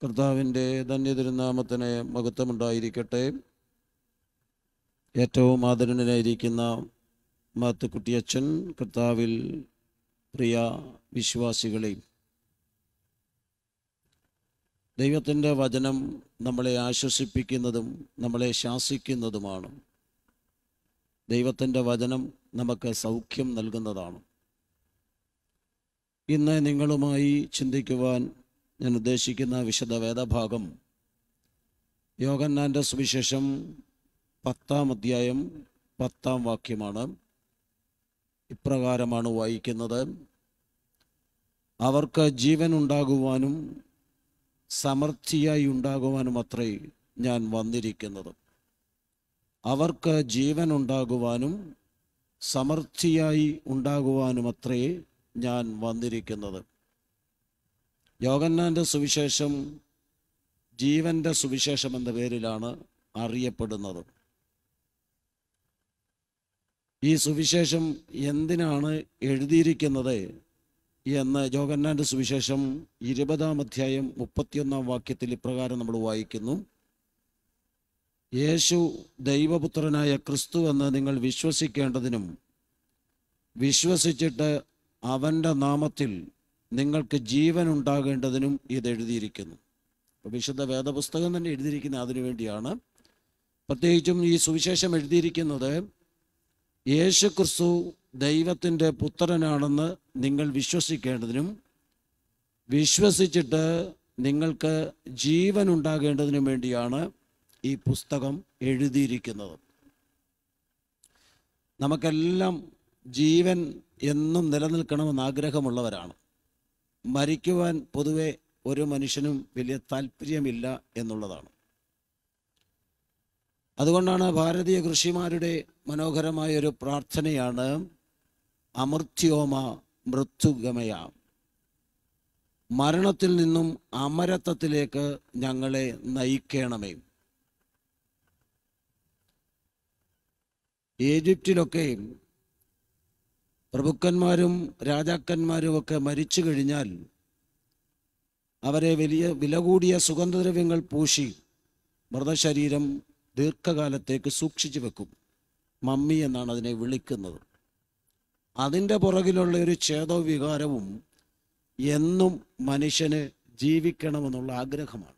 കർത്താവിൻ്റെ ധന്യതിരുനാമത്തിന് മഹത്വമുണ്ടായിരിക്കട്ടെ ഏറ്റവും ആദരണീയനായിരിക്കുന്ന മാത്തുക്കുട്ടിയച്ഛൻ കർത്താവിൽ പ്രിയ വിശ്വാസികളെ ദൈവത്തിൻ്റെ വചനം നമ്മളെ ആശ്വസിപ്പിക്കുന്നതും നമ്മളെ ശാസിക്കുന്നതുമാണ് ദൈവത്തിൻ്റെ വചനം നമുക്ക് സൗഖ്യം നൽകുന്നതാണ് ഇന്ന് നിങ്ങളുമായി ചിന്തിക്കുവാൻ ഞാൻ ഉദ്ദേശിക്കുന്ന വിശദ വേദഭാഗം യോഗന്നാൻ്റെ സുവിശേഷം പത്താം അധ്യായം പത്താം വാക്യമാണ് ഇപ്രകാരമാണ് വായിക്കുന്നത് അവർക്ക് ജീവൻ ഉണ്ടാകുവാനും സമൃദ്ധിയായി ഉണ്ടാകുവാനും അത്രേ ഞാൻ വന്നിരിക്കുന്നത് അവർക്ക് ജീവൻ ഉണ്ടാകുവാനും സമൃദ്ധിയായി ഉണ്ടാകുവാനും അത്രേ ഞാൻ വന്നിരിക്കുന്നത് യോഗന്നാൻ്റെ സുവിശേഷം ജീവന്റെ സുവിശേഷം എന്ന പേരിലാണ് അറിയപ്പെടുന്നത് ഈ സുവിശേഷം എന്തിനാണ് എഴുതിയിരിക്കുന്നത് എന്ന് യോഗന്നാൻ്റെ സുവിശേഷം ഇരുപതാം അധ്യായം മുപ്പത്തിയൊന്നാം വാക്യത്തിൽ ഇപ്രകാരം നമ്മൾ വായിക്കുന്നു യേശു ദൈവപുത്രനായ ക്രിസ്തു എന്ന് നിങ്ങൾ വിശ്വസിക്കേണ്ടതിനും വിശ്വസിച്ചിട്ട് അവൻ്റെ നാമത്തിൽ നിങ്ങൾക്ക് ജീവൻ ഉണ്ടാകേണ്ടതിനും ഇത് എഴുതിയിരിക്കുന്നു അപ്പോൾ വിശുദ്ധ വേദപുസ്തകം തന്നെ എഴുതിയിരിക്കുന്ന അതിനു വേണ്ടിയാണ് പ്രത്യേകിച്ചും ഈ സുവിശേഷം എഴുതിയിരിക്കുന്നത് യേശു ക്രിസ്തു ദൈവത്തിൻ്റെ പുത്രനാണെന്ന് നിങ്ങൾ വിശ്വസിക്കേണ്ടതിനും വിശ്വസിച്ചിട്ട് നിങ്ങൾക്ക് ജീവൻ ഉണ്ടാകേണ്ടതിനും വേണ്ടിയാണ് ഈ പുസ്തകം എഴുതിയിരിക്കുന്നത് നമുക്കെല്ലാം ജീവൻ എന്നും നിലനിൽക്കണമെന്ന് ആഗ്രഹമുള്ളവരാണ് മരിക്കുവാൻ പൊതുവെ ഒരു മനുഷ്യനും വലിയ താല്പര്യമില്ല എന്നുള്ളതാണ് അതുകൊണ്ടാണ് ഭാരതീയ കൃഷിമാരുടെ മനോഹരമായ ഒരു പ്രാർത്ഥനയാണ് അമൃത്യോമ മൃത്യുഗമയ മരണത്തിൽ നിന്നും അമരത്വത്തിലേക്ക് ഞങ്ങളെ നയിക്കണമേ ഈജിപ്തിലൊക്കെ പ്രഭുക്കന്മാരും രാജാക്കന്മാരും ഒക്കെ മരിച്ചു കഴിഞ്ഞാൽ അവരെ വലിയ വില കൂടിയ സുഗന്ധദ്രവ്യങ്ങൾ പൂശി മൃതശരീരം ദീർഘകാലത്തേക്ക് സൂക്ഷിച്ചു വെക്കും മമ്മി എന്നാണ് അതിനെ വിളിക്കുന്നത് അതിൻ്റെ പുറകിലുള്ള ഒരു ചേതോ വികാരവും എന്നും മനുഷ്യന് ജീവിക്കണമെന്നുള്ള ആഗ്രഹമാണ്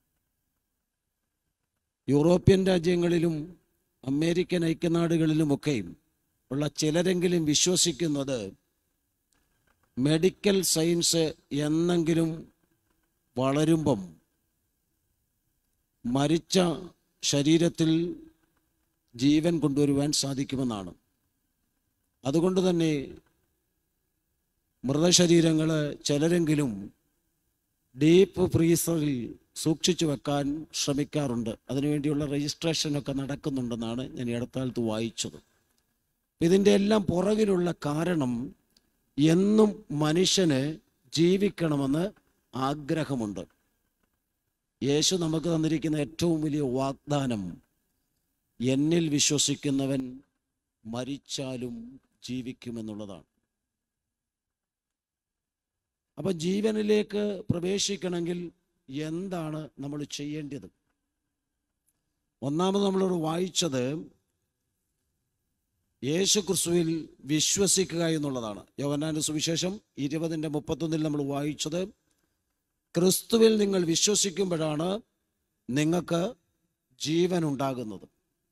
യൂറോപ്യൻ രാജ്യങ്ങളിലും അമേരിക്കൻ ഐക്യനാടുകളിലുമൊക്കെയും ഉള്ള ചിലരെങ്കിലും വിശ്വസിക്കുന്നത് മെഡിക്കൽ സയൻസ് എന്നെങ്കിലും വളരുമ്പം മരിച്ച ശരീരത്തിൽ ജീവൻ കൊണ്ടുവരുവാൻ സാധിക്കുമെന്നാണ് അതുകൊണ്ട് തന്നെ മൃതശരീരങ്ങൾ ചിലരെങ്കിലും ഡീപ്പ് ഫ്രീസറിൽ സൂക്ഷിച്ചു വെക്കാൻ ശ്രമിക്കാറുണ്ട് അതിനുവേണ്ടിയുള്ള രജിസ്ട്രേഷനൊക്കെ നടക്കുന്നുണ്ടെന്നാണ് ഞാൻ ഈ അടുത്താലത്ത് വായിച്ചത് ഇതിൻ്റെ എല്ലാം പുറകിലുള്ള കാരണം എന്നും മനുഷ്യന് ജീവിക്കണമെന്ന് ആഗ്രഹമുണ്ട് യേശു നമുക്ക് തന്നിരിക്കുന്ന ഏറ്റവും വലിയ വാഗ്ദാനം എന്നിൽ വിശ്വസിക്കുന്നവൻ മരിച്ചാലും ജീവിക്കുമെന്നുള്ളതാണ് അപ്പൊ ജീവനിലേക്ക് പ്രവേശിക്കണമെങ്കിൽ എന്താണ് നമ്മൾ ചെയ്യേണ്ടത് ഒന്നാമത് നമ്മളോട് വായിച്ചത് യേശു ക്രിസ്തുവിൽ വിശ്വസിക്കുക എന്നുള്ളതാണ് യോവനാന്റെ സുവിശേഷം ഇരുപതിൻ്റെ മുപ്പത്തൊന്നിൽ നമ്മൾ വായിച്ചത് ക്രിസ്തുവിൽ നിങ്ങൾ വിശ്വസിക്കുമ്പോഴാണ് നിങ്ങൾക്ക് ജീവൻ ഉണ്ടാകുന്നത്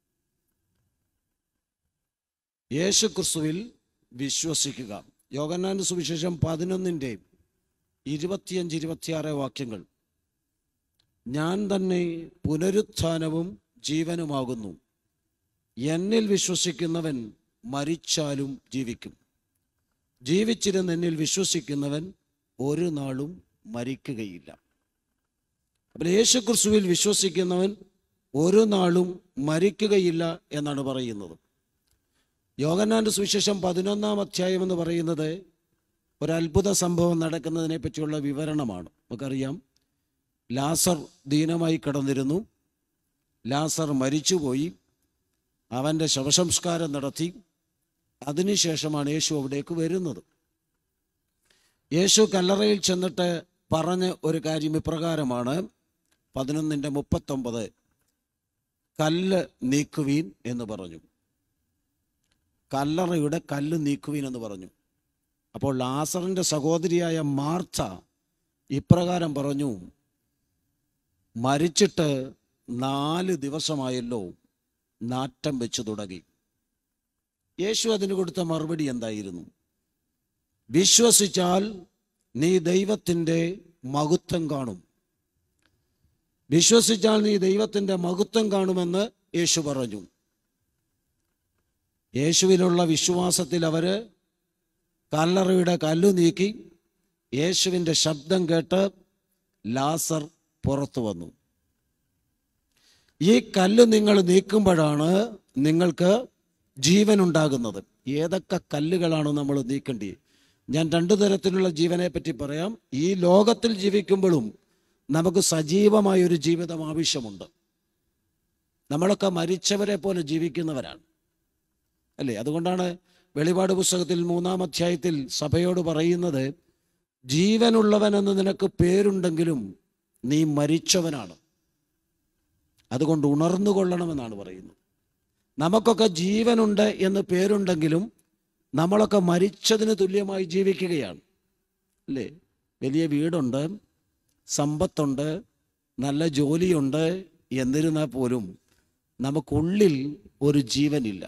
യേശു ക്രിസ്തുവിൽ വിശ്വസിക്കുക യോഗന്നാന്റെ സുവിശേഷം പതിനൊന്നിൻ്റെ ഇരുപത്തിയഞ്ച് ഇരുപത്തിയാറ് വാക്യങ്ങൾ ഞാൻ തന്നെ പുനരുത്ഥാനവും ജീവനുമാകുന്നു എന്നിൽ വിശ്വസിക്കുന്നവൻ മരിച്ചാലും ജീവിക്കും ജീവിച്ചിരുന്ന് എന്നിൽ വിശ്വസിക്കുന്നവൻ ഒരു നാളും മരിക്കുകയില്ല അപ്പോൾ യേശു ക്രിസ്തുവിൽ വിശ്വസിക്കുന്നവൻ ഒരു നാളും മരിക്കുകയില്ല എന്നാണ് പറയുന്നത് യോഗന്നാന്റെ സുവിശേഷം പതിനൊന്നാം അധ്യായം എന്ന് പറയുന്നത് ഒരു അത്ഭുത സംഭവം നടക്കുന്നതിനെ പറ്റിയുള്ള വിവരണമാണ് നമുക്കറിയാം ലാസർ ദീനമായി കിടന്നിരുന്നു ലാസർ മരിച്ചുപോയി അവൻ്റെ ശവസംസ്കാരം നടത്തി അതിനുശേഷമാണ് യേശു അവിടേക്ക് വരുന്നത് യേശു കല്ലറയിൽ ചെന്നിട്ട് പറഞ്ഞ ഒരു കാര്യം ഇപ്രകാരമാണ് പതിനൊന്നിൻ്റെ മുപ്പത്തൊമ്പത് കല്ല് നീക്കുവീൻ എന്ന് പറഞ്ഞു കല്ലറയുടെ കല്ല് നീക്കുവീൻ എന്ന് പറഞ്ഞു അപ്പോൾ ലാസറിൻ്റെ സഹോദരിയായ മാർത്ത ഇപ്രകാരം പറഞ്ഞു മരിച്ചിട്ട് നാല് ദിവസമായല്ലോ നാറ്റം വെച്ചു തുടങ്ങി യേശു അതിന് കൊടുത്ത മറുപടി എന്തായിരുന്നു വിശ്വസിച്ചാൽ നീ ദൈവത്തിൻ്റെ മഹത്വം കാണും വിശ്വസിച്ചാൽ നീ ദൈവത്തിൻ്റെ മഹത്വം കാണുമെന്ന് യേശു പറഞ്ഞു യേശുവിലുള്ള വിശ്വാസത്തിൽ അവര് കല്ലറയുടെ കല്ലു നീക്കി യേശുവിൻ്റെ ശബ്ദം കേട്ട് ലാസർ പുറത്തു വന്നു ഈ കല്ല് നിങ്ങൾ നീക്കുമ്പോഴാണ് നിങ്ങൾക്ക് ജീവൻ ഉണ്ടാകുന്നത് ഏതൊക്കെ കല്ലുകളാണ് നമ്മൾ നീക്കേണ്ടത് ഞാൻ രണ്ടു തരത്തിലുള്ള ജീവനെ പറ്റി പറയാം ഈ ലോകത്തിൽ ജീവിക്കുമ്പോഴും നമുക്ക് സജീവമായ ഒരു ജീവിതം ആവശ്യമുണ്ട് നമ്മളൊക്കെ മരിച്ചവരെ പോലെ ജീവിക്കുന്നവരാണ് അല്ലേ അതുകൊണ്ടാണ് വെളിപാട് പുസ്തകത്തിൽ മൂന്നാം അധ്യായത്തിൽ സഭയോട് പറയുന്നത് ജീവനുള്ളവനെന്ന് നിനക്ക് പേരുണ്ടെങ്കിലും നീ മരിച്ചവനാണ് അതുകൊണ്ട് ഉണർന്നു കൊള്ളണമെന്നാണ് പറയുന്നത് നമുക്കൊക്കെ ജീവനുണ്ട് എന്ന് പേരുണ്ടെങ്കിലും നമ്മളൊക്കെ മരിച്ചതിന് തുല്യമായി ജീവിക്കുകയാണ് അല്ലേ വലിയ വീടുണ്ട് സമ്പത്തുണ്ട് നല്ല ജോലിയുണ്ട് എന്നിരുന്നാൽ പോലും നമുക്കുള്ളിൽ ഒരു ജീവനില്ല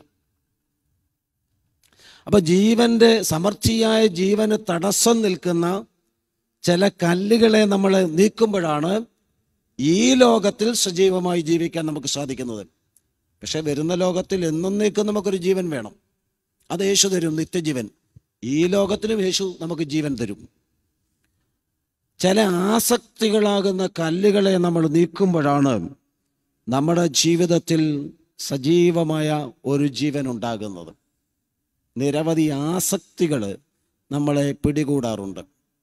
അപ്പൊ ജീവന്റെ സമർത്ഥിയായ ജീവന് തടസ്സം നിൽക്കുന്ന ചില കല്ലുകളെ നമ്മൾ നീക്കുമ്പോഴാണ് ഈ ലോകത്തിൽ സജീവമായി ജീവിക്കാൻ നമുക്ക് സാധിക്കുന്നത് പക്ഷെ വരുന്ന ലോകത്തിൽ എന്നേക്കും നമുക്കൊരു ജീവൻ വേണം അത് യേശു തരും നിത്യജീവൻ ഈ ലോകത്തിലും യേശു നമുക്ക് ജീവൻ തരും ചില ആസക്തികളാകുന്ന കല്ലുകളെ നമ്മൾ നീക്കുമ്പോഴാണ് നമ്മുടെ ജീവിതത്തിൽ സജീവമായ ഒരു ജീവൻ ഉണ്ടാകുന്നത് നിരവധി ആസക്തികൾ നമ്മളെ പിടികൂടാറുണ്ട്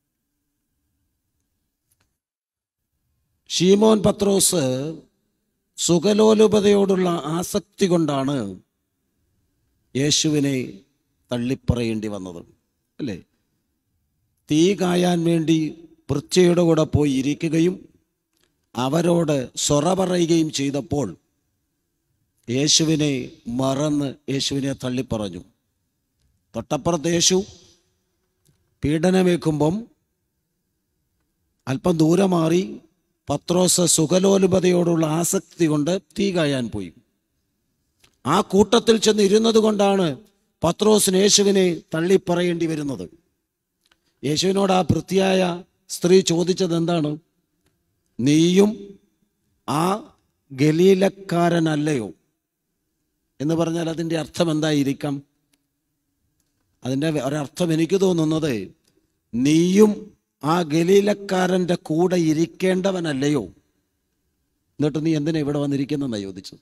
ഷീമോൻ പത്രോസ് സുഖലോലുപതയോടുള്ള ആസക്തി കൊണ്ടാണ് യേശുവിനെ തള്ളിപ്പറയേണ്ടി വന്നത് അല്ലേ തീ കായാൻ വേണ്ടി പൃഥ്വിയുടെ കൂടെ പോയി ഇരിക്കുകയും അവരോട് സൊറ പറയുകയും ചെയ്തപ്പോൾ യേശുവിനെ മറന്ന് യേശുവിനെ തള്ളിപ്പറഞ്ഞു തൊട്ടപ്പുറത്ത് യേശു പീഡനമേക്കുമ്പം അല്പം ദൂരെ മാറി പത്രോസ് സുഖലോലുപതയോടുള്ള ആസക്തി കൊണ്ട് തീ കായാൻ പോയി ആ കൂട്ടത്തിൽ ചെന്ന് ഇരുന്നത് കൊണ്ടാണ് പത്രോസിന് യേശുവിനെ തള്ളിപ്പറയേണ്ടി വരുന്നത് യേശുവിനോട് ആ വൃത്തിയായ സ്ത്രീ ചോദിച്ചത് എന്താണ് നീയും ആ ഗലീലക്കാരനല്ലയോ എന്ന് പറഞ്ഞാൽ അതിൻ്റെ അർത്ഥം എന്തായിരിക്കാം അതിൻ്റെ ഒരർത്ഥം എനിക്ക് തോന്നുന്നത് നീയും ആ ഗലീലക്കാരൻ്റെ കൂടെ ഇരിക്കേണ്ടവനല്ലയോ എന്നിട്ട് നീ എന്തിനാ ഇവിടെ വന്നിരിക്കുന്നെന്നാ ചോദിച്ചത്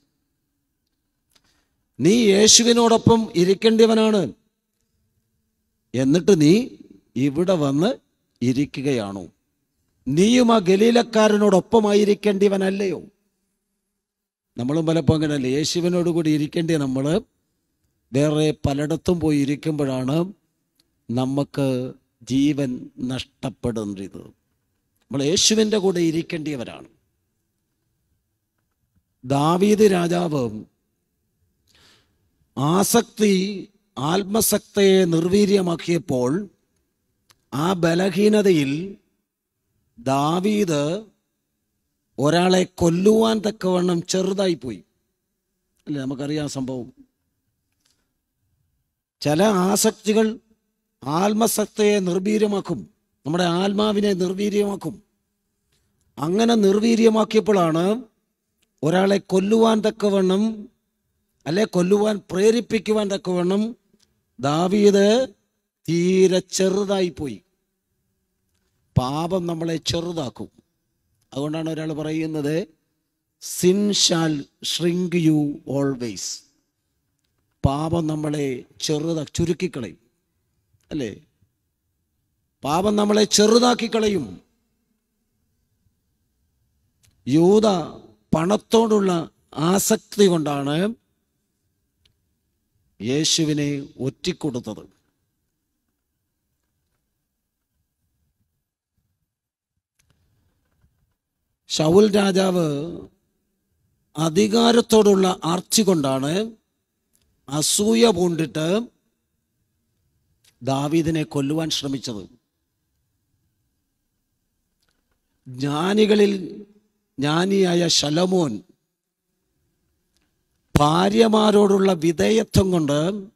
നീ യേശുവിനോടൊപ്പം ഇരിക്കേണ്ടവനാണ് എന്നിട്ട് നീ ഇവിടെ വന്ന് ഇരിക്കുകയാണോ നീയും ആ ഗലീലക്കാരനോടൊപ്പമായിരിക്കേണ്ടവനല്ലയോ നമ്മളും പലപ്പോൾ അങ്ങനെയല്ലേ യേശുവിനോട് കൂടി ഇരിക്കേണ്ടി നമ്മൾ വേറെ പലയിടത്തും പോയി ഇരിക്കുമ്പോഴാണ് നമുക്ക് ജീവൻ നഷ്ടപ്പെടുന്നത് നമ്മൾ യേശുവിൻ്റെ കൂടെ ഇരിക്കേണ്ടിയവരാണ് ദാവീദ് രാജാവ് ആസക്തി ആത്മസക്തയെ നിർവീര്യമാക്കിയപ്പോൾ ആ ബലഹീനതയിൽ ദാവീദ് ഒരാളെ കൊല്ലുവാൻ തക്കവണ്ണം ചെറുതായി പോയി അല്ലേ നമുക്കറിയാം സംഭവം ചില ആസക്തികൾ ആത്മസക്തയെ നിർവീര്യമാക്കും നമ്മുടെ ആത്മാവിനെ നിർവീര്യമാക്കും അങ്ങനെ നിർവീര്യമാക്കിയപ്പോഴാണ് ഒരാളെ കൊല്ലുവാൻ തക്കവണ്ണം അല്ലെ കൊല്ലുവാൻ പ്രേരിപ്പിക്കുവാൻ തക്കവണ്ണം ദാവീദ് തീരെ ചെറുതായി പോയി പാപം നമ്മളെ ചെറുതാക്കും അതുകൊണ്ടാണ് ഒരാൾ പറയുന്നത് sin shall shrink you always പാപം നമ്മളെ ചെറുതാ ചുരുക്കിക്കളയും അല്ലേ പാപം നമ്മളെ ചെറുതാക്കി കളയും യൂത പണത്തോടുള്ള ആസക്തി കൊണ്ടാണ് യേശുവിനെ ഒറ്റിക്കൊടുത്തത് ഷൗൽ രാജാവ് അധികാരത്തോടുള്ള ആർച്ചി കൊണ്ടാണ് അസൂയ പൂണ്ടിട്ട് ദാവീദിനെ കൊല്ലുവാൻ ശ്രമിച്ചത് ജ്ഞാനികളിൽ ജ്ഞാനിയായ ശലമോൻ ഭാര്യമാരോടുള്ള വിധേയത്വം കൊണ്ട്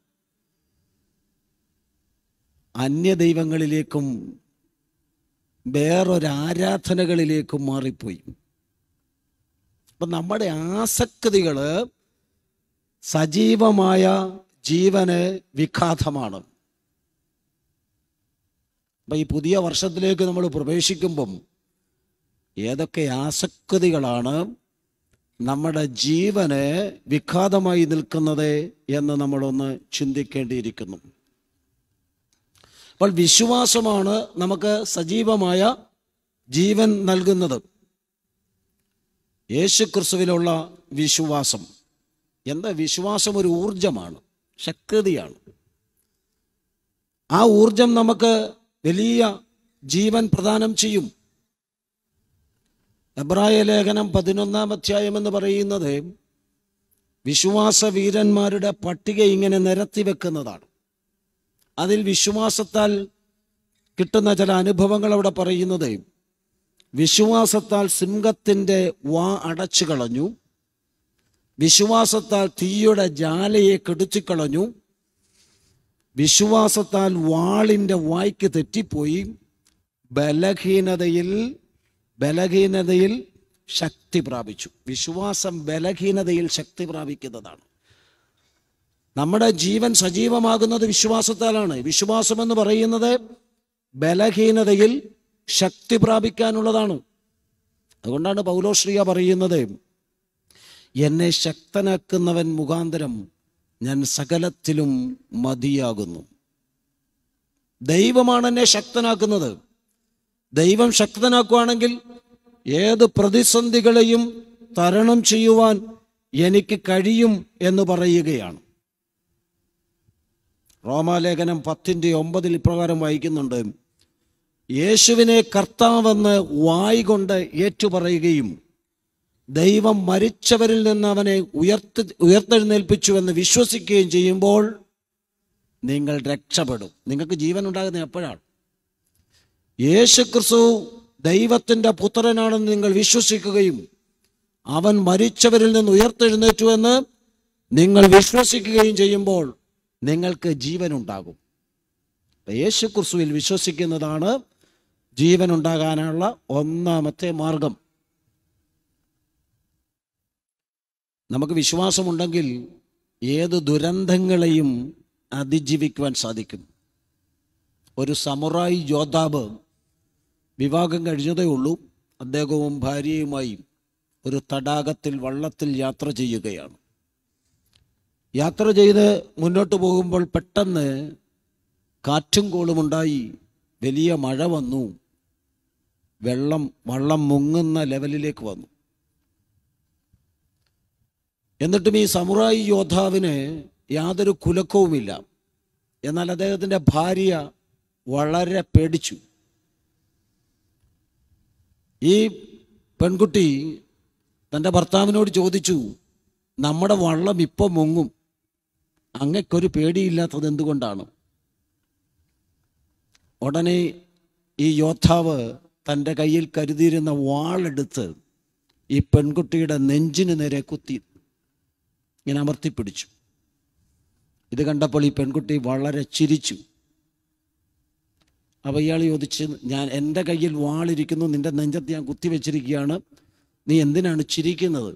അന്യദൈവങ്ങളിലേക്കും വേറൊരു ആരാധനകളിലേക്കും മാറിപ്പോയി അപ്പം നമ്മുടെ ആസക്തികൾ സജീവമായ ജീവന് വിഘാതമാണ് അപ്പം ഈ പുതിയ വർഷത്തിലേക്ക് നമ്മൾ പ്രവേശിക്കുമ്പം ഏതൊക്കെ ആസക്തികളാണ് നമ്മുടെ ജീവന് വിഘാതമായി നിൽക്കുന്നത് എന്ന് നമ്മളൊന്ന് ചിന്തിക്കേണ്ടിയിരിക്കുന്നു അപ്പോൾ വിശ്വാസമാണ് നമുക്ക് സജീവമായ ജീവൻ നൽകുന്നത് യേശുക്രിസ്തുവിലുള്ള വിശ്വാസം എന്താ വിശ്വാസം ഒരു ഊർജമാണ് ശക്തിയാണ് ആ ഊർജം നമുക്ക് വലിയ ജീവൻ പ്രദാനം ചെയ്യും എബ്രായ ലേഖനം പതിനൊന്നാം അധ്യായം എന്ന് പറയുന്നത് വിശ്വാസ വീരന്മാരുടെ പട്ടിക ഇങ്ങനെ നിരത്തി വെക്കുന്നതാണ് അതിൽ വിശ്വാസത്താൽ കിട്ടുന്ന ചില അനുഭവങ്ങൾ അവിടെ പറയുന്നത് വിശ്വാസത്താൽ സിംഹത്തിൻ്റെ വാ അടച്ചു കളഞ്ഞു വിശ്വാസത്താൽ തീയുടെ ജാലയെ കെടുത്തിക്കളഞ്ഞു വിശ്വാസത്താൽ വാളിൻ്റെ വായ്ക്ക് തെറ്റിപ്പോയി ബലഹീനതയിൽ ബലഹീനതയിൽ ശക്തി പ്രാപിച്ചു വിശ്വാസം ബലഹീനതയിൽ ശക്തി പ്രാപിക്കുന്നതാണ് നമ്മുടെ ജീവൻ സജീവമാകുന്നത് വിശ്വാസത്താലാണ് വിശ്വാസം എന്ന് പറയുന്നത് ബലഹീനതയിൽ ശക്തി പ്രാപിക്കാനുള്ളതാണ് അതുകൊണ്ടാണ് പൗലോശ്രീയ പറയുന്നത് എന്നെ ശക്തനാക്കുന്നവൻ മുഖാന്തരം ഞാൻ സകലത്തിലും മതിയാകുന്നു ദൈവമാണ് എന്നെ ശക്തനാക്കുന്നത് ദൈവം ശക്തനാക്കുവാണെങ്കിൽ ഏത് പ്രതിസന്ധികളെയും തരണം ചെയ്യുവാൻ എനിക്ക് കഴിയും എന്ന് പറയുകയാണ് റോമാലേഖനം പത്തിൻ്റെ ഒമ്പതിൽ ഇപ്രകാരം വായിക്കുന്നുണ്ട് യേശുവിനെ കർത്താവെന്ന് വായി കൊണ്ട് ഏറ്റുപറയുകയും ദൈവം മരിച്ചവരിൽ നിന്ന് അവനെ ഉയർത്തി ഉയർത്തെഴുന്നേൽപ്പിച്ചുവെന്ന് വിശ്വസിക്കുകയും ചെയ്യുമ്പോൾ നിങ്ങൾ രക്ഷപ്പെടും നിങ്ങൾക്ക് ജീവൻ ഉണ്ടാകുന്നത് എപ്പോഴാണ് യേശു ക്രിസ്തു ദൈവത്തിൻ്റെ പുത്രനാണെന്ന് നിങ്ങൾ വിശ്വസിക്കുകയും അവൻ മരിച്ചവരിൽ നിന്ന് ഉയർത്തെഴുന്നേറ്റു എന്ന് നിങ്ങൾ വിശ്വസിക്കുകയും ചെയ്യുമ്പോൾ നിങ്ങൾക്ക് ജീവൻ ഉണ്ടാകും യേശു ക്രിസ്തുവിൽ വിശ്വസിക്കുന്നതാണ് ജീവൻ ഉണ്ടാകാനുള്ള ഒന്നാമത്തെ മാർഗം നമുക്ക് വിശ്വാസമുണ്ടെങ്കിൽ ഏത് ദുരന്തങ്ങളെയും അതിജീവിക്കുവാൻ സാധിക്കും ഒരു സമുറായി യോദ്ധാവ് വിവാഹം കഴിഞ്ഞതേ ഉള്ളൂ അദ്ദേഹവും ഭാര്യയുമായി ഒരു തടാകത്തിൽ വള്ളത്തിൽ യാത്ര ചെയ്യുകയാണ് യാത്ര ചെയ്ത് മുന്നോട്ട് പോകുമ്പോൾ പെട്ടെന്ന് കാറ്റും കോളുമുണ്ടായി വലിയ മഴ വന്നു വെള്ളം വള്ളം മുങ്ങുന്ന ലെവലിലേക്ക് വന്നു എന്നിട്ടും ഈ സമുറായി യോദ്ധാവിന് യാതൊരു കുലക്കവുമില്ല എന്നാൽ അദ്ദേഹത്തിൻ്റെ ഭാര്യ വളരെ പേടിച്ചു ഈ പെൺകുട്ടി തൻ്റെ ഭർത്താവിനോട് ചോദിച്ചു നമ്മുടെ വള്ളം ഇപ്പം മുങ്ങും അങ്ങക്കൊരു പേടിയില്ലാത്തത് എന്തുകൊണ്ടാണ് ഉടനെ ഈ യോദ്ധാവ് തൻ്റെ കയ്യിൽ കരുതിയിരുന്ന വാളെടുത്ത് ഈ പെൺകുട്ടിയുടെ നെഞ്ചിന് നേരെ കുത്തി ഇങ്ങനെ അമർത്തിപ്പിടിച്ചു ഇത് കണ്ടപ്പോൾ ഈ പെൺകുട്ടി വളരെ ചിരിച്ചു അപ്പോൾ ഇയാൾ ചോദിച്ച് ഞാൻ എൻ്റെ കയ്യിൽ വാളിരിക്കുന്നു നിന്റെ നെഞ്ചത്ത് ഞാൻ കുത്തിവെച്ചിരിക്കുകയാണ് നീ എന്തിനാണ് ചിരിക്കുന്നത്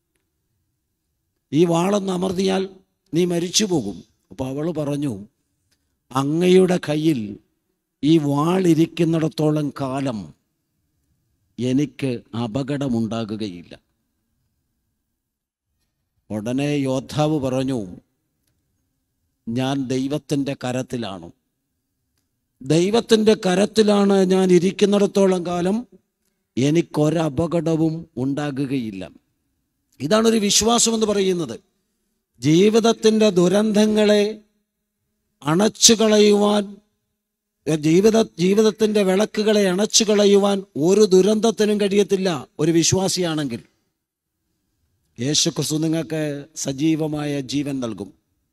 ഈ വാളൊന്ന് അമർത്തിയാൽ നീ മരിച്ചു പോകും അപ്പോൾ അവൾ പറഞ്ഞു അങ്ങയുടെ കയ്യിൽ ഈ വാളിരിക്കുന്നിടത്തോളം കാലം എനിക്ക് അപകടമുണ്ടാകുകയില്ല ഉടനെ യോദ്ധാവ് പറഞ്ഞു ഞാൻ ദൈവത്തിൻ്റെ കരത്തിലാണ് ദൈവത്തിൻ്റെ കരത്തിലാണ് ഞാൻ ഇരിക്കുന്നിടത്തോളം കാലം എനിക്കൊരപകടവും ഉണ്ടാകുകയില്ല ഇതാണ് ഒരു വിശ്വാസം എന്ന് പറയുന്നത് ജീവിതത്തിൻ്റെ ദുരന്തങ്ങളെ അണച്ചു കളയുവാൻ ജീവിത ജീവിതത്തിൻ്റെ വിളക്കുകളെ അണച്ചു കളയുവാൻ ഒരു ദുരന്തത്തിനും കഴിയത്തില്ല ഒരു വിശ്വാസിയാണെങ്കിൽ യേശു ക്രിസ്തു നിങ്ങൾക്ക് സജീവമായ ജീവൻ നൽകും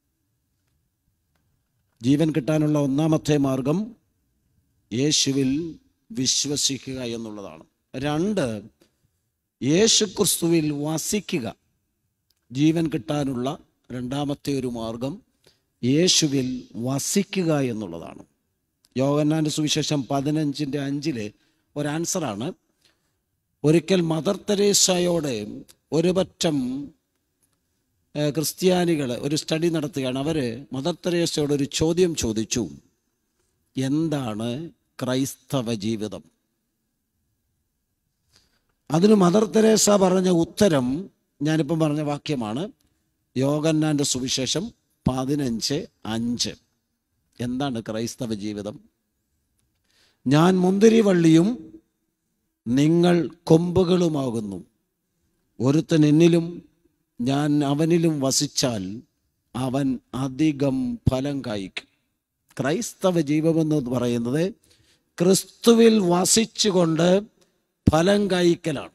ജീവൻ കിട്ടാനുള്ള ഒന്നാമത്തെ മാർഗം യേശുവിൽ വിശ്വസിക്കുക എന്നുള്ളതാണ് രണ്ട് യേശു ക്രിസ്തുവിൽ വസിക്കുക ജീവൻ കിട്ടാനുള്ള രണ്ടാമത്തെ ഒരു മാർഗം യേശുവിൽ വസിക്കുക എന്നുള്ളതാണ് യോഗന്നാൻ്റെ സുവിശേഷം പതിനഞ്ചിൻ്റെ അഞ്ചിലെ ഒരു ആൻസറാണ് ഒരിക്കൽ മദർ തെരേസയോട് ഒരു പറ്റം ക്രിസ്ത്യാനികൾ ഒരു സ്റ്റഡി നടത്തുകയാണ് അവർ മദർ തെരേസയോട് ഒരു ചോദ്യം ചോദിച്ചു എന്താണ് ക്രൈസ്തവ ജീവിതം അതിന് മദർ തെരേസ പറഞ്ഞ ഉത്തരം ഞാനിപ്പം പറഞ്ഞ വാക്യമാണ് യോഗന്നാൻ്റെ സുവിശേഷം പതിനഞ്ച് അഞ്ച് എന്താണ് ക്രൈസ്തവ ജീവിതം ഞാൻ മുന്തിരിവള്ളിയും നിങ്ങൾ കൊമ്പുകളുമാകുന്നു ഒരുത്തൻ എന്നിലും ഞാൻ അവനിലും വസിച്ചാൽ അവൻ അധികം ഫലം കായ്ക്കും ക്രൈസ്തവ ജീവിതമെന്ന് പറയുന്നത് ക്രിസ്തുവിൽ വസിച്ചുകൊണ്ട് ഫലം കായ്ക്കലാണ്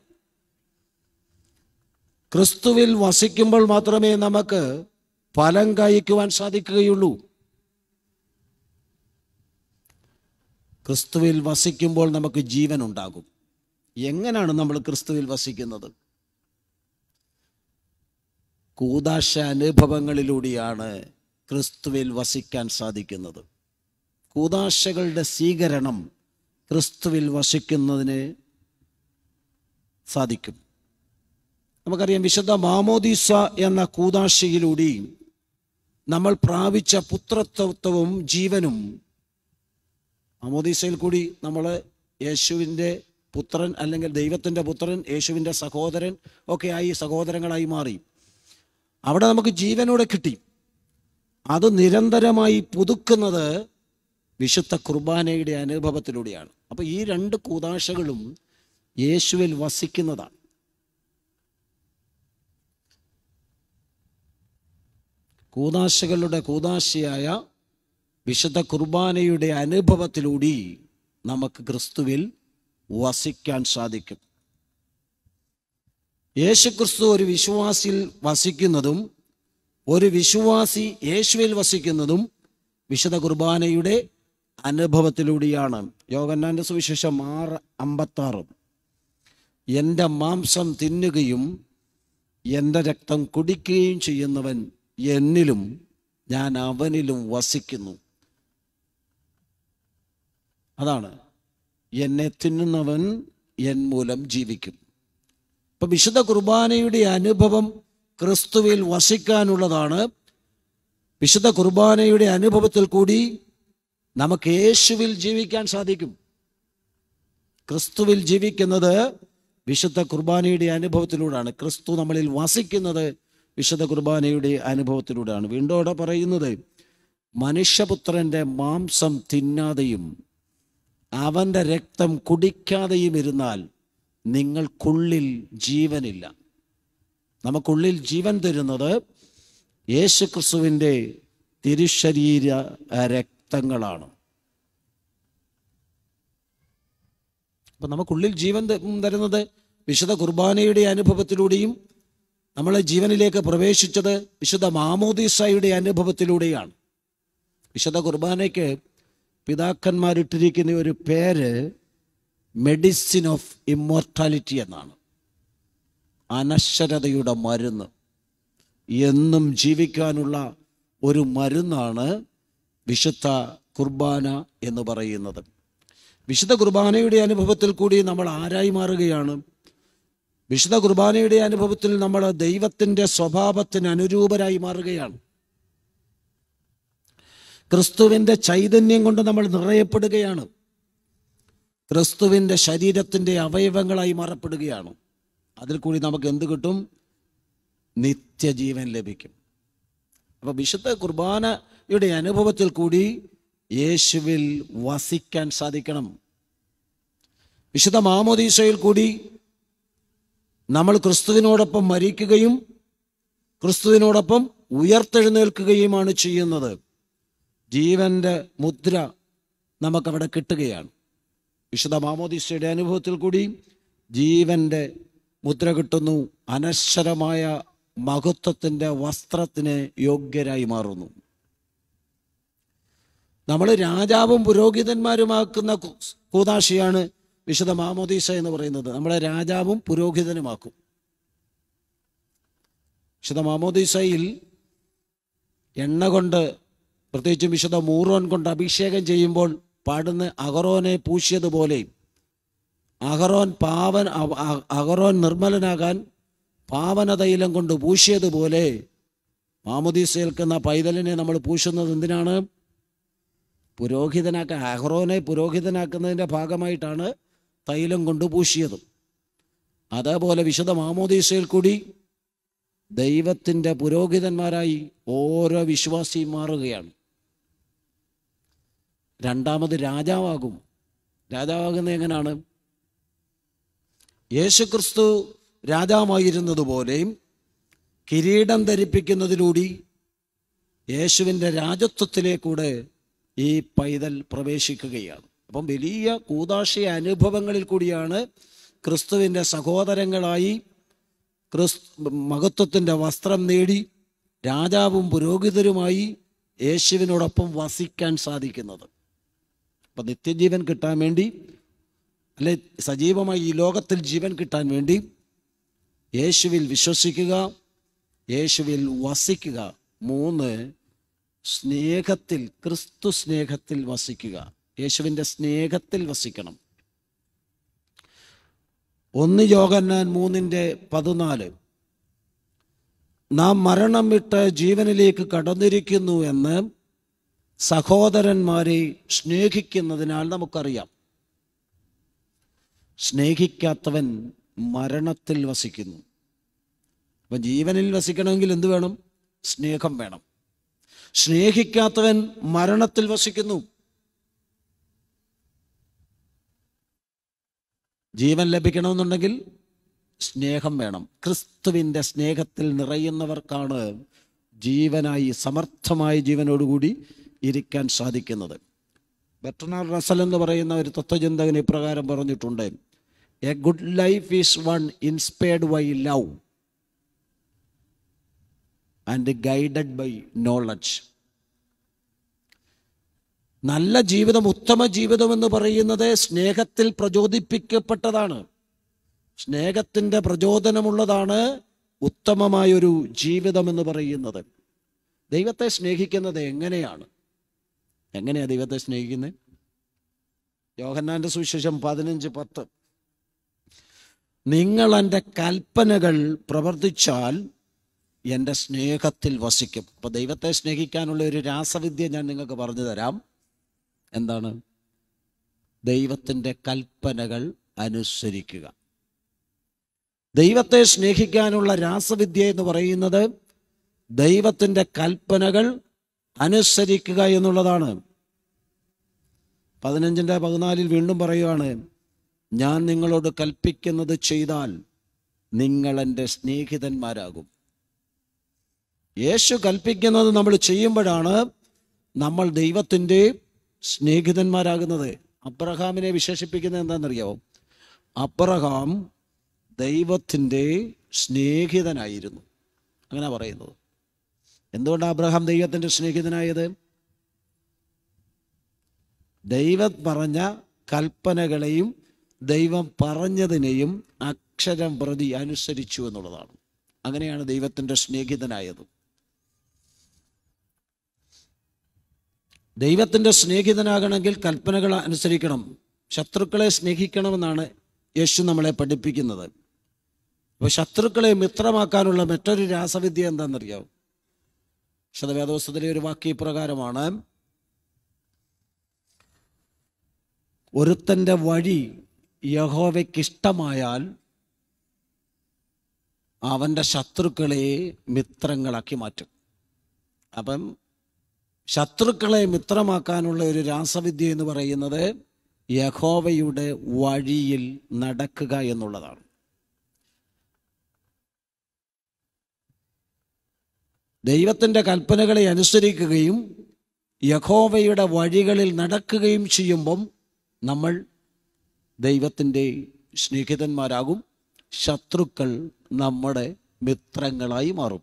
ക്രിസ്തുവിൽ വസിക്കുമ്പോൾ മാത്രമേ നമുക്ക് ഫലം കായ്ക്കുവാൻ സാധിക്കുകയുള്ളൂ ക്രിസ്തുവിൽ വസിക്കുമ്പോൾ നമുക്ക് ജീവൻ ഉണ്ടാകും എങ്ങനെയാണ് നമ്മൾ ക്രിസ്തുവിൽ വസിക്കുന്നത് കൂതാശ അനുഭവങ്ങളിലൂടെയാണ് ക്രിസ്തുവിൽ വസിക്കാൻ സാധിക്കുന്നത് കൂതാശകളുടെ സ്വീകരണം ക്രിസ്തുവിൽ വസിക്കുന്നതിന് സാധിക്കും നമുക്കറിയാം വിശുദ്ധ മാമോദീസ എന്ന കൂതാശയിലൂടെ നമ്മൾ പ്രാപിച്ച പുത്രത്വവും ജീവനും മാമോദീസയിൽ കൂടി നമ്മൾ യേശുവിൻ്റെ പുത്രൻ അല്ലെങ്കിൽ ദൈവത്തിൻ്റെ പുത്രൻ യേശുവിൻ്റെ സഹോദരൻ ഒക്കെ ആയി സഹോദരങ്ങളായി മാറി അവിടെ നമുക്ക് ജീവനോടെ കിട്ടി അത് നിരന്തരമായി പുതുക്കുന്നത് വിശുദ്ധ കുർബാനയുടെ അനുഭവത്തിലൂടെയാണ് അപ്പോൾ ഈ രണ്ട് കൂതാശകളും യേശുവിൽ വസിക്കുന്നതാണ് കൂതാശകളുടെ കൂതാശയായ വിശുദ്ധ കുർബാനയുടെ അനുഭവത്തിലൂടെ നമുക്ക് ക്രിസ്തുവിൽ വസിക്കാൻ സാധിക്കും യേശുക്രിസ്തു ഒരു വിശ്വാസിയിൽ വസിക്കുന്നതും ഒരു വിശ്വാസി യേശുവിൽ വസിക്കുന്നതും വിശുദ്ധ കുർബാനയുടെ അനുഭവത്തിലൂടെയാണ് യോഗന്നാൻ്റെ സുവിശേഷം ആറ് അമ്പത്താറ് എൻ്റെ മാംസം തിന്നുകയും എൻ്റെ രക്തം കുടിക്കുകയും ചെയ്യുന്നവൻ എന്നിലും ഞാൻ അവനിലും വസിക്കുന്നു അതാണ് എന്നെ തിന്നുന്നവൻ എൻ മൂലം ജീവിക്കും ഇപ്പം വിശുദ്ധ കുർബാനയുടെ അനുഭവം ക്രിസ്തുവിൽ വസിക്കാനുള്ളതാണ് വിശുദ്ധ കുർബാനയുടെ അനുഭവത്തിൽ കൂടി നമുക്ക് യേശുവിൽ ജീവിക്കാൻ സാധിക്കും ക്രിസ്തുവിൽ ജീവിക്കുന്നത് വിശുദ്ധ കുർബാനയുടെ അനുഭവത്തിലൂടെയാണ് ക്രിസ്തു നമ്മളിൽ വസിക്കുന്നത് വിശുദ്ധ കുർബാനയുടെ അനുഭവത്തിലൂടെയാണ് വീണ്ടും അവിടെ പറയുന്നത് മനുഷ്യപുത്രൻ്റെ മാംസം തിന്നാതെയും അവൻ്റെ രക്തം കുടിക്കാതെയും ഇരുന്നാൽ നിങ്ങൾക്കുള്ളിൽ ജീവനില്ല നമുക്കുള്ളിൽ ജീവൻ തരുന്നത് യേശു ക്രിസ്തുവിൻ്റെ തിരുശരീര രക്തങ്ങളാണ് അപ്പം നമുക്കുള്ളിൽ ജീവൻ ത- തരുന്നത് വിശുദ്ധ കുർബാനയുടെ അനുഭവത്തിലൂടെയും നമ്മളെ ജീവനിലേക്ക് പ്രവേശിച്ചത് വിശുദ്ധ മാമോദീസയുടെ അനുഭവത്തിലൂടെയാണ് വിശുദ്ധ കുർബാനയ്ക്ക് പിതാക്കന്മാരിട്ടിരിക്കുന്ന ഒരു പേര് മെഡിസിൻ ഓഫ് ഇമ്മോർട്ടാലിറ്റി എന്നാണ് അനശ്വരതയുടെ മരുന്ന് എന്നും ജീവിക്കാനുള്ള ഒരു മരുന്നാണ് വിശുദ്ധ കുർബാന എന്ന് പറയുന്നത് വിശുദ്ധ കുർബാനയുടെ അനുഭവത്തിൽ കൂടി നമ്മൾ ആരായി മാറുകയാണ് വിശുദ്ധ കുർബാനയുടെ അനുഭവത്തിൽ നമ്മൾ ദൈവത്തിൻ്റെ സ്വഭാവത്തിന് അനുരൂപരായി മാറുകയാണ് ക്രിസ്തുവിൻ്റെ ചൈതന്യം കൊണ്ട് നമ്മൾ നിറയപ്പെടുകയാണ് ക്രിസ്തുവിൻ്റെ ശരീരത്തിൻ്റെ അവയവങ്ങളായി മാറപ്പെടുകയാണ് അതിൽ കൂടി നമുക്ക് എന്ത് കിട്ടും നിത്യജീവൻ ലഭിക്കും അപ്പോൾ വിശുദ്ധ കുർബാനയുടെ അനുഭവത്തിൽ കൂടി യേശുവിൽ വസിക്കാൻ സാധിക്കണം വിശുദ്ധ മാമോദീസയിൽ കൂടി നമ്മൾ ക്രിസ്തുവിനോടൊപ്പം മരിക്കുകയും ക്രിസ്തുവിനോടൊപ്പം ഉയർത്തെഴുന്നേൽക്കുകയുമാണ് ചെയ്യുന്നത് ജീവന്റെ മുദ്ര നമുക്കവിടെ കിട്ടുകയാണ് വിശുദ്ധ മാമോദിസയുടെ അനുഭവത്തിൽ കൂടി ജീവൻ്റെ മുദ്ര കിട്ടുന്നു അനശ്വരമായ മഹത്വത്തിൻ്റെ വസ്ത്രത്തിന് യോഗ്യരായി മാറുന്നു നമ്മൾ രാജാവും പുരോഹിതന്മാരുമാക്കുന്ന കു- കൂതാശിയാണ് വിശുദ്ധ മാമോദീസ എന്ന് പറയുന്നത് നമ്മളെ രാജാവും പുരോഹിതനുമാക്കും വിശുദ്ധ മാമോദീസയിൽ എണ്ണ കൊണ്ട് പ്രത്യേകിച്ചും വിശുദ്ധ മൂറോൻ കൊണ്ട് അഭിഷേകം ചെയ്യുമ്പോൾ പാടുന്ന അഹറോനെ പൂശിയതുപോലെ അഹറോൻ പാവൻ അ- അ- അഹറോൻ നിർമ്മലനാകാൻ പാവനതൈലം കൊണ്ട് പൂശിയതുപോലെ മാമുദീസേൽക്കുന്ന പൈതലിനെ നമ്മൾ പൂശുന്നത് എന്തിനാണ് പുരോഹിതനാക്കാൻ അഹ്റോനെ പുരോഹിതനാക്കുന്നതിൻ്റെ ഭാഗമായിട്ടാണ് തൈലം കൊണ്ട് പൂശിയത് അതേപോലെ വിശുദ്ധ മാമോദീസയിൽ കൂടി ദൈവത്തിൻ്റെ പുരോഹിതന്മാരായി ഓരോ വിശ്വാസിയും മാറുകയാണ് രണ്ടാമത് രാജാവാകും രാജാവാകുന്നത് എങ്ങനെയാണ് യേശുക്രിസ്തു രാജാവായിരുന്നതുപോലെയും കിരീടം ധരിപ്പിക്കുന്നതിലൂടെ യേശുവിൻ്റെ രാജത്വത്തിലേക്കൂടെ ഈ പൈതൽ പ്രവേശിക്കുകയാണ് അപ്പം വലിയ കൂതാശയ അനുഭവങ്ങളിൽ കൂടിയാണ് ക്രിസ്തുവിൻ്റെ സഹോദരങ്ങളായി ക്രിസ് മഹത്വത്തിൻ്റെ വസ്ത്രം നേടി രാജാവും പുരോഹിതരുമായി യേശുവിനോടൊപ്പം വസിക്കാൻ സാധിക്കുന്നത് അപ്പം നിത്യജീവൻ കിട്ടാൻ വേണ്ടി അല്ലെ സജീവമായി ഈ ലോകത്തിൽ ജീവൻ കിട്ടാൻ വേണ്ടി യേശുവിൽ വിശ്വസിക്കുക യേശുവിൽ വസിക്കുക മൂന്ന് സ്നേഹത്തിൽ ക്രിസ്തു സ്നേഹത്തിൽ വസിക്കുക യേശുവിൻ്റെ സ്നേഹത്തിൽ വസിക്കണം ഒന്ന് യോഗന്നാൻ മൂന്നിൻ്റെ പതിനാല് നാം മരണം വിട്ട് ജീവനിലേക്ക് കടന്നിരിക്കുന്നു എന്ന് സഹോദരന്മാരെ സ്നേഹിക്കുന്നതിനാൽ നമുക്കറിയാം സ്നേഹിക്കാത്തവൻ മരണത്തിൽ വസിക്കുന്നു അപ്പം ജീവനിൽ വസിക്കണമെങ്കിൽ എന്ത് വേണം സ്നേഹം വേണം സ്നേഹിക്കാത്തവൻ മരണത്തിൽ വസിക്കുന്നു ജീവൻ ലഭിക്കണമെന്നുണ്ടെങ്കിൽ സ്നേഹം വേണം ക്രിസ്തുവിൻ്റെ സ്നേഹത്തിൽ നിറയുന്നവർക്കാണ് ജീവനായി സമർത്ഥമായ ജീവനോടുകൂടി ഇരിക്കാൻ സാധിക്കുന്നത് ബെർട്ടനാർ റസൽ എന്ന് പറയുന്ന ഒരു തത്വചിന്തകൻ ഇപ്രകാരം പറഞ്ഞിട്ടുണ്ട് a good life is one inspired by love and guided by knowledge നല്ല ജീവിതം ഉത്തമ ജീവിതം എന്ന് പറയുന്നത് സ്നേഹത്തിൽ പ്രചോദിപ്പിക്കപ്പെട്ടതാണ് സ്നേഹത്തിൻ്റെ പ്രചോദനമുള്ളതാണ് ഉത്തമമായൊരു ജീവിതം എന്ന് പറയുന്നത് ദൈവത്തെ സ്നേഹിക്കുന്നത് എങ്ങനെയാണ് എങ്ങനെയാണ് ദൈവത്തെ സ്നേഹിക്കുന്നത് യോഹന്നാന്റെ സുവിശേഷം പതിനഞ്ച് പത്ത് നിങ്ങൾ എൻ്റെ കൽപ്പനകൾ പ്രവർത്തിച്ചാൽ എൻ്റെ സ്നേഹത്തിൽ വസിക്കും അപ്പോൾ ദൈവത്തെ സ്നേഹിക്കാനുള്ള ഒരു രാസവിദ്യ ഞാൻ നിങ്ങൾക്ക് പറഞ്ഞു തരാം എന്താണ് ദൈവത്തിൻ്റെ കൽപ്പനകൾ അനുസരിക്കുക ദൈവത്തെ സ്നേഹിക്കാനുള്ള രാസവിദ്യ എന്ന് പറയുന്നത് ദൈവത്തിൻ്റെ കൽപ്പനകൾ അനുസരിക്കുക എന്നുള്ളതാണ് പതിനഞ്ചിൻ്റെ പതിനാലിൽ വീണ്ടും പറയുകയാണ് ഞാൻ നിങ്ങളോട് കൽപ്പിക്കുന്നത് ചെയ്താൽ നിങ്ങൾ എൻ്റെ സ്നേഹിതന്മാരാകും യേശു കൽപ്പിക്കുന്നത് നമ്മൾ ചെയ്യുമ്പോഴാണ് നമ്മൾ ദൈവത്തിൻ്റെ സ്നേഹിതന്മാരാകുന്നത് അബ്രഹാമിനെ വിശേഷിപ്പിക്കുന്നത് എന്താണെന്നറിയാമോ അബ്രഹാം ദൈവത്തിൻ്റെ സ്നേഹിതനായിരുന്നു അങ്ങനെ പറയുന്നത് എന്തുകൊണ്ടാണ് അബ്രഹാം ദൈവത്തിൻ്റെ സ്നേഹിതനായത് ദൈവം പറഞ്ഞ കൽപ്പനകളെയും ദൈവം പറഞ്ഞതിനെയും അക്ഷരം പ്രതി അനുസരിച്ചു എന്നുള്ളതാണ് അങ്ങനെയാണ് ദൈവത്തിൻ്റെ സ്നേഹിതനായത് ദൈവത്തിൻ്റെ സ്നേഹിതനാകണമെങ്കിൽ കൽപ്പനകൾ അനുസരിക്കണം ശത്രുക്കളെ സ്നേഹിക്കണമെന്നാണ് യേശു നമ്മളെ പഠിപ്പിക്കുന്നത് അപ്പോൾ ശത്രുക്കളെ മിത്രമാക്കാനുള്ള മറ്റൊരു രാസവിദ്യ എന്താണെന്നറിയാവും ശതവേദോസ്തത്തിലെ ഒരു വാക്യ പ്രകാരമാണ് ഒരുത്തൻ്റെ വഴി യഹോവയ്ക്ക് ഇഷ്ടമായാൽ അവൻ്റെ ശത്രുക്കളെ മിത്രങ്ങളാക്കി മാറ്റും അപ്പം ശത്രുക്കളെ മിത്രമാക്കാനുള്ള ഒരു രാസവിദ്യ എന്ന് പറയുന്നത് യഹോവയുടെ വഴിയിൽ നടക്കുക എന്നുള്ളതാണ് ദൈവത്തിൻ്റെ കൽപ്പനകളെ അനുസരിക്കുകയും യഹോവയുടെ വഴികളിൽ നടക്കുകയും ചെയ്യുമ്പം നമ്മൾ ദൈവത്തിൻ്റെ സ്നേഹിതന്മാരാകും ശത്രുക്കൾ നമ്മുടെ മിത്രങ്ങളായി മാറും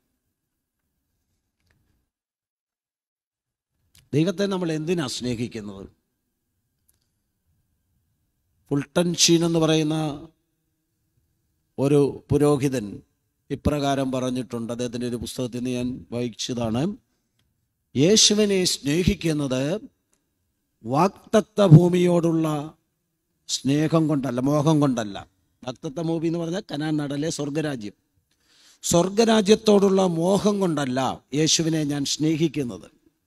ദൈവത്തെ നമ്മൾ എന്തിനാ സ്നേഹിക്കുന്നത് ഫുൾട്ടൻ ഷീൻ എന്ന് പറയുന്ന ഒരു പുരോഹിതൻ ഇപ്രകാരം പറഞ്ഞിട്ടുണ്ട് അദ്ദേഹത്തിൻ്റെ ഒരു പുസ്തകത്തിൽ നിന്ന് ഞാൻ വായിച്ചതാണ് യേശുവിനെ സ്നേഹിക്കുന്നത് വാക്തത്വ ഭൂമിയോടുള്ള സ്നേഹം കൊണ്ടല്ല മോഹം കൊണ്ടല്ല വാക്തത്വ ഭൂമി എന്ന് പറഞ്ഞാൽ കനാൻ നടലെ സ്വർഗരാജ്യം സ്വർഗരാജ്യത്തോടുള്ള മോഹം കൊണ്ടല്ല യേശുവിനെ ഞാൻ സ്നേഹിക്കുന്നത്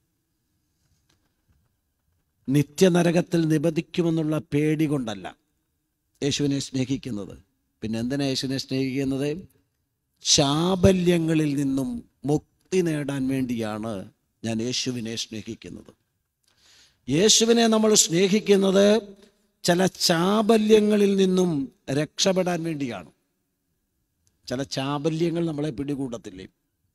നിത്യനരകത്തിൽ നിബന്ധിക്കുമെന്നുള്ള പേടി കൊണ്ടല്ല യേശുവിനെ സ്നേഹിക്കുന്നത് പിന്നെ എന്തിനാ യേശുവിനെ സ്നേഹിക്കുന്നത് ചാബല്യങ്ങളിൽ നിന്നും മുക്തി നേടാൻ വേണ്ടിയാണ് ഞാൻ യേശുവിനെ സ്നേഹിക്കുന്നത് യേശുവിനെ നമ്മൾ സ്നേഹിക്കുന്നത് ചില ചാബല്യങ്ങളിൽ നിന്നും രക്ഷപ്പെടാൻ വേണ്ടിയാണ് ചില ചാബല്യങ്ങൾ നമ്മളെ പിടികൂടത്തില്ലേ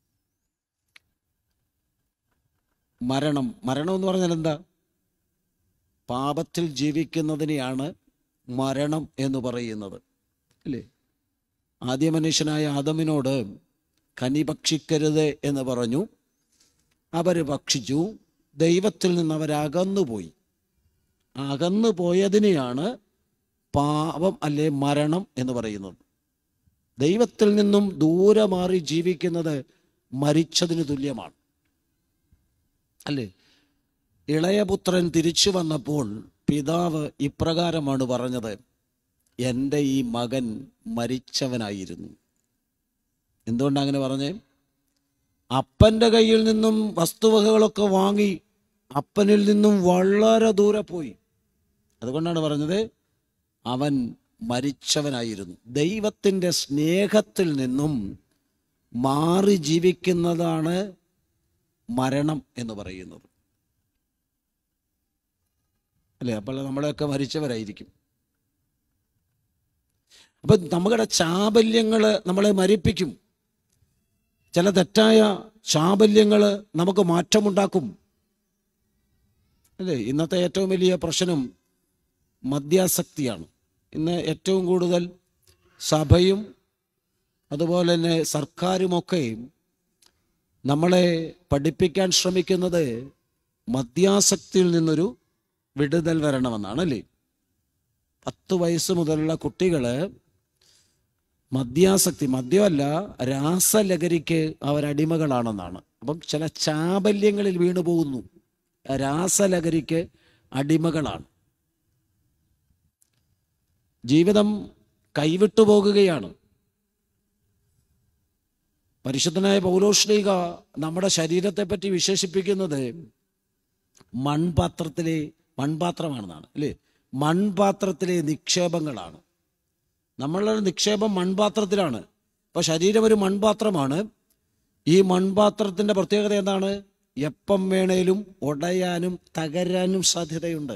മരണം മരണം എന്ന് പറഞ്ഞാൽ എന്താ പാപത്തിൽ ജീവിക്കുന്നതിനെയാണ് മരണം എന്ന് പറയുന്നത് അല്ലേ ആദ്യ മനുഷ്യനായ ആദമിനോട് കനി ഭക്ഷിക്കരുത് എന്ന് പറഞ്ഞു അവർ ഭക്ഷിച്ചു ദൈവത്തിൽ നിന്ന് അവരകന്നുപോയി അകന്നു പോയതിനെയാണ് പാപം അല്ലെ മരണം എന്ന് പറയുന്നത് ദൈവത്തിൽ നിന്നും ദൂരെ മാറി ജീവിക്കുന്നത് മരിച്ചതിന് തുല്യമാണ് അല്ലേ ഇളയപുത്രൻ തിരിച്ചു വന്നപ്പോൾ പിതാവ് ഇപ്രകാരമാണ് പറഞ്ഞത് എൻ്റെ ഈ മകൻ മരിച്ചവനായിരുന്നു എന്തുകൊണ്ടാണ് അങ്ങനെ പറഞ്ഞേ അപ്പൻ്റെ കയ്യിൽ നിന്നും വസ്തുവകകളൊക്കെ വാങ്ങി അപ്പനിൽ നിന്നും വളരെ ദൂരെ പോയി അതുകൊണ്ടാണ് പറഞ്ഞത് അവൻ മരിച്ചവനായിരുന്നു ദൈവത്തിൻ്റെ സ്നേഹത്തിൽ നിന്നും മാറി ജീവിക്കുന്നതാണ് മരണം എന്ന് പറയുന്നത് അല്ലേ അപ്പോൾ നമ്മളെയൊക്കെ മരിച്ചവരായിരിക്കും അപ്പം നമ്മുടെ ചാബല്യങ്ങൾ നമ്മളെ മരിപ്പിക്കും ചില തെറ്റായ ചാബല്യങ്ങൾ നമുക്ക് മാറ്റമുണ്ടാക്കും അല്ലേ ഇന്നത്തെ ഏറ്റവും വലിയ പ്രശ്നം മദ്യാസക്തിയാണ് ഇന്ന് ഏറ്റവും കൂടുതൽ സഭയും അതുപോലെ തന്നെ സർക്കാരുമൊക്കെ നമ്മളെ പഠിപ്പിക്കാൻ ശ്രമിക്കുന്നത് മദ്യാസക്തിയിൽ നിന്നൊരു വിടുതൽ വരണമെന്നാണ് അല്ലേ പത്ത് വയസ്സ് മുതലുള്ള കുട്ടികൾ മദ്യാസക്തി മദ്യമല്ല രാസലഹരിക്ക് അവരടിമകളാണെന്നാണ് അപ്പം ചില ചാബല്യങ്ങളിൽ വീണു പോകുന്നു രാസലഹരിക്ക് അടിമകളാണ് ജീവിതം കൈവിട്ടു പോകുകയാണ് പരിശുദ്ധനായ പൗലോഷ്ലിക നമ്മുടെ ശരീരത്തെ പറ്റി വിശേഷിപ്പിക്കുന്നത് മൺപാത്രത്തിലെ മൺപാത്രമാണെന്നാണ് അല്ലേ മൺപാത്രത്തിലെ നിക്ഷേപങ്ങളാണ് നമ്മളുടെ നിക്ഷേപം മൺപാത്രത്തിലാണ് അപ്പോൾ ശരീരം ഒരു മൺപാത്രമാണ് ഈ മൺപാത്രത്തിൻ്റെ പ്രത്യേകത എന്താണ് എപ്പം വേണേലും ഉടയാനും തകരാനും സാധ്യതയുണ്ട്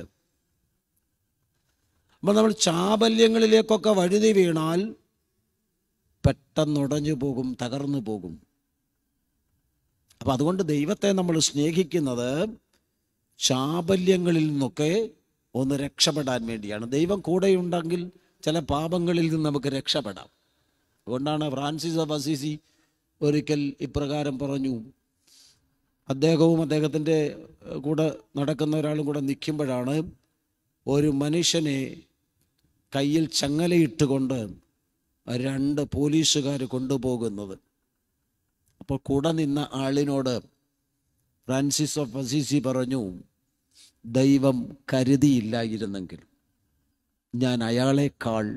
അപ്പം നമ്മൾ ചാബല്യങ്ങളിലേക്കൊക്കെ വഴുതി വീണാൽ പെട്ടെന്നുടഞ്ഞു പോകും തകർന്നു പോകും അപ്പം അതുകൊണ്ട് ദൈവത്തെ നമ്മൾ സ്നേഹിക്കുന്നത് ചാബല്യങ്ങളിൽ നിന്നൊക്കെ ഒന്ന് രക്ഷപ്പെടാൻ വേണ്ടിയാണ് ദൈവം കൂടെയുണ്ടെങ്കിൽ ചില പാപങ്ങളിൽ നിന്ന് നമുക്ക് രക്ഷപ്പെടാം അതുകൊണ്ടാണ് ഫ്രാൻസിസ് ഓഫ് അസീസി ഒരിക്കൽ ഇപ്രകാരം പറഞ്ഞു അദ്ദേഹവും അദ്ദേഹത്തിൻ്റെ കൂടെ നടക്കുന്ന ഒരാളും കൂടെ നിൽക്കുമ്പോഴാണ് ഒരു മനുഷ്യനെ കയ്യിൽ ചങ്ങലയിട്ടുകൊണ്ട് രണ്ട് പോലീസുകാർ കൊണ്ടുപോകുന്നത് അപ്പോൾ കൂടെ നിന്ന ആളിനോട് ഫ്രാൻസിസ് ഓഫ് അസീസി പറഞ്ഞു ദൈവം കരുതിയില്ലായിരുന്നെങ്കിൽ ഞാൻ അയാളെക്കാൾ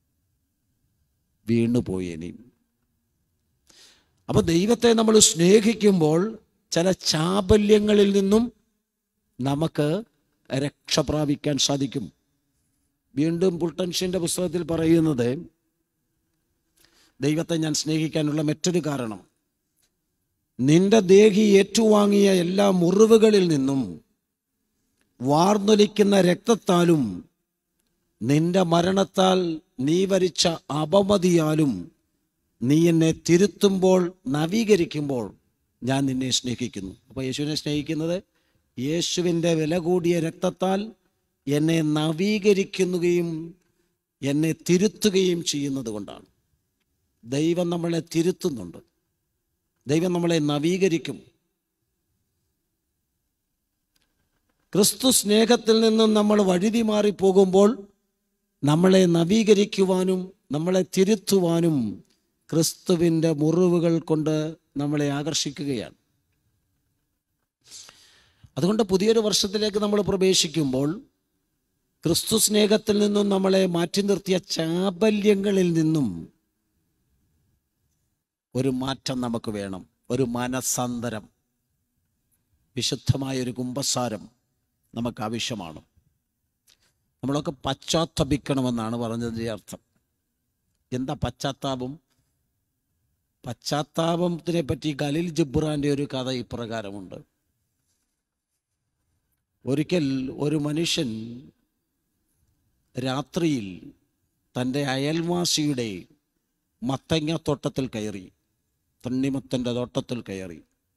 വീണുപോയേനെ അപ്പോൾ ദൈവത്തെ നമ്മൾ സ്നേഹിക്കുമ്പോൾ ചില ചാബല്യങ്ങളിൽ നിന്നും നമുക്ക് രക്ഷ പ്രാപിക്കാൻ സാധിക്കും വീണ്ടും പുൾട്ടൻഷ്യൻ്റെ പുസ്തകത്തിൽ പറയുന്നത് ദൈവത്തെ ഞാൻ സ്നേഹിക്കാനുള്ള മറ്റൊരു കാരണം നിന്റെ ദേഹി ഏറ്റുവാങ്ങിയ എല്ലാ മുറിവുകളിൽ നിന്നും വാർന്നൊലിക്കുന്ന രക്തത്താലും നിന്റെ മരണത്താൽ നീ വരിച്ച അപമതിയാലും നീ എന്നെ തിരുത്തുമ്പോൾ നവീകരിക്കുമ്പോൾ ഞാൻ നിന്നെ സ്നേഹിക്കുന്നു അപ്പോൾ യേശുവിനെ സ്നേഹിക്കുന്നത് യേശുവിൻ്റെ വില കൂടിയ രക്തത്താൽ എന്നെ നവീകരിക്കുകയും എന്നെ തിരുത്തുകയും ചെയ്യുന്നത് കൊണ്ടാണ് ദൈവം നമ്മളെ തിരുത്തുന്നുണ്ട് ദൈവം നമ്മളെ നവീകരിക്കും ക്രിസ്തു സ്നേഹത്തിൽ നിന്നും നമ്മൾ വഴുതി മാറിപ്പോകുമ്പോൾ നമ്മളെ നവീകരിക്കുവാനും നമ്മളെ തിരുത്തുവാനും ക്രിസ്തുവിൻ്റെ മുറിവുകൾ കൊണ്ട് നമ്മളെ ആകർഷിക്കുകയാണ് അതുകൊണ്ട് പുതിയൊരു വർഷത്തിലേക്ക് നമ്മൾ പ്രവേശിക്കുമ്പോൾ ക്രിസ്തു സ്നേഹത്തിൽ നിന്നും നമ്മളെ മാറ്റി നിർത്തിയ ചാബല്യങ്ങളിൽ നിന്നും ഒരു മാറ്റം നമുക്ക് വേണം ഒരു മനസ്സന്തരം വിശുദ്ധമായ ഒരു കുംഭസാരം നമുക്ക് ആവശ്യമാണ് നമ്മളൊക്കെ പശ്ചാത്തപിക്കണമെന്നാണ് പറഞ്ഞതിൻ്റെ അർത്ഥം എന്താ പശ്ചാത്താപം പശ്ചാത്താപത്തിനെ പറ്റി ഖലീൽ ജിബ്രാന്റെ ഒരു കഥ ഇപ്രകാരമുണ്ട് ഒരിക്കൽ ഒരു മനുഷ്യൻ രാത്രിയിൽ തൻ്റെ അയൽവാസിയുടെ മത്തങ്ങ തോട്ടത്തിൽ കയറി തണ്ണിമത്തൻ്റെ തോട്ടത്തിൽ കയറി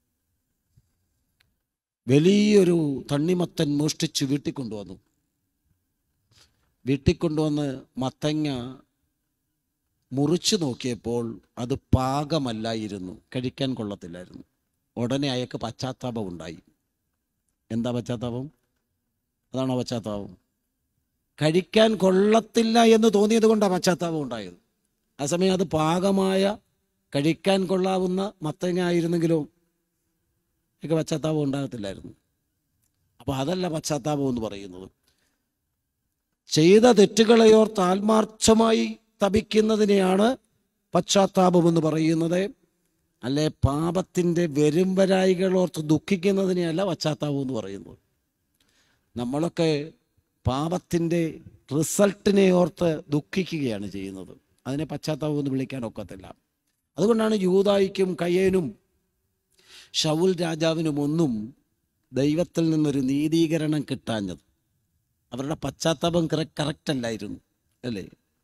വലിയൊരു തണ്ണിമത്തൻ മോഷ്ടിച്ച് വീട്ടിൽ കൊണ്ടുവന്നു വീട്ടിൽ കൊണ്ടുവന്ന് മത്തങ്ങ മുറിച്ചു നോക്കിയപ്പോൾ അത് പാകമല്ലായിരുന്നു കഴിക്കാൻ കൊള്ളത്തില്ലായിരുന്നു ഉടനെ അയാൾക്ക് പശ്ചാത്താപം ഉണ്ടായി എന്താ പശ്ചാത്താപം അതാണോ പശ്ചാത്താപം കഴിക്കാൻ കൊള്ളത്തില്ല എന്ന് തോന്നിയത് കൊണ്ടാണ് പശ്ചാത്താപം ഉണ്ടായത് ആ സമയം അത് പാകമായ കഴിക്കാൻ കൊള്ളാവുന്ന മത്തങ്ങ ആയിരുന്നെങ്കിലോ എനിക്ക് പശ്ചാത്താപം ഉണ്ടാകത്തില്ലായിരുന്നു അപ്പോൾ അതല്ല പശ്ചാത്താപം എന്ന് പറയുന്നത് ചെയ്ത തെറ്റുകളെ ഓർത്ത് ആത്മാർത്ഥമായി തപിക്കുന്നതിനെയാണ് പശ്ചാത്താപം എന്ന് പറയുന്നത് അല്ലെ പാപത്തിൻ്റെ വരുംവരായികൾ ഓർത്ത് ദുഃഖിക്കുന്നതിനെയല്ല പശ്ചാത്താപം എന്ന് പറയുന്നത് നമ്മളൊക്കെ പാപത്തിൻ്റെ റിസൾട്ടിനെ ഓർത്ത് ദുഃഖിക്കുകയാണ് ചെയ്യുന്നത് അതിനെ പശ്ചാത്താപം എന്ന് വിളിക്കാൻ ഒക്കത്തില്ല അതുകൊണ്ടാണ് യൂതായിക്കും കയ്യേനും ഷൗൽ രാജാവിനും ഒന്നും ദൈവത്തിൽ നിന്നൊരു നീതീകരണം കിട്ടാഞ്ഞത് അവരുടെ പശ്ചാത്താപം കറക്റ്റ് അല്ലായിരുന്നു അല്ലേ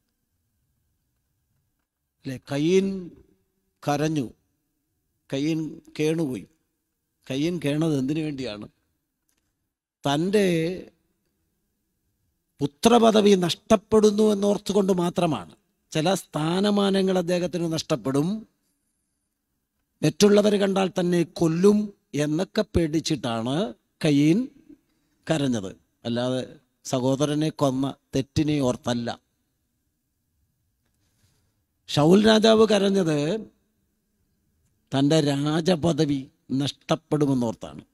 അല്ലേ കയ്യൻ കരഞ്ഞു കയ്യൻ കേണുപോയി കയ്യൻ കേണത് എന്തിനു വേണ്ടിയാണ് തൻ്റെ പുത്രപദവി നഷ്ടപ്പെടുന്നു എന്നോർത്തുകൊണ്ട് മാത്രമാണ് ചില സ്ഥാനമാനങ്ങൾ അദ്ദേഹത്തിന് നഷ്ടപ്പെടും മറ്റുള്ളവർ കണ്ടാൽ തന്നെ കൊല്ലും എന്നൊക്കെ പേടിച്ചിട്ടാണ് കയ്യൻ കരഞ്ഞത് അല്ലാതെ സഹോദരനെ കൊന്ന തെറ്റിനെ ഓർത്തല്ല ഷൗൽ രാജാവ് കരഞ്ഞത് തൻ്റെ രാജപദവി നഷ്ടപ്പെടുമെന്നോർത്താണ്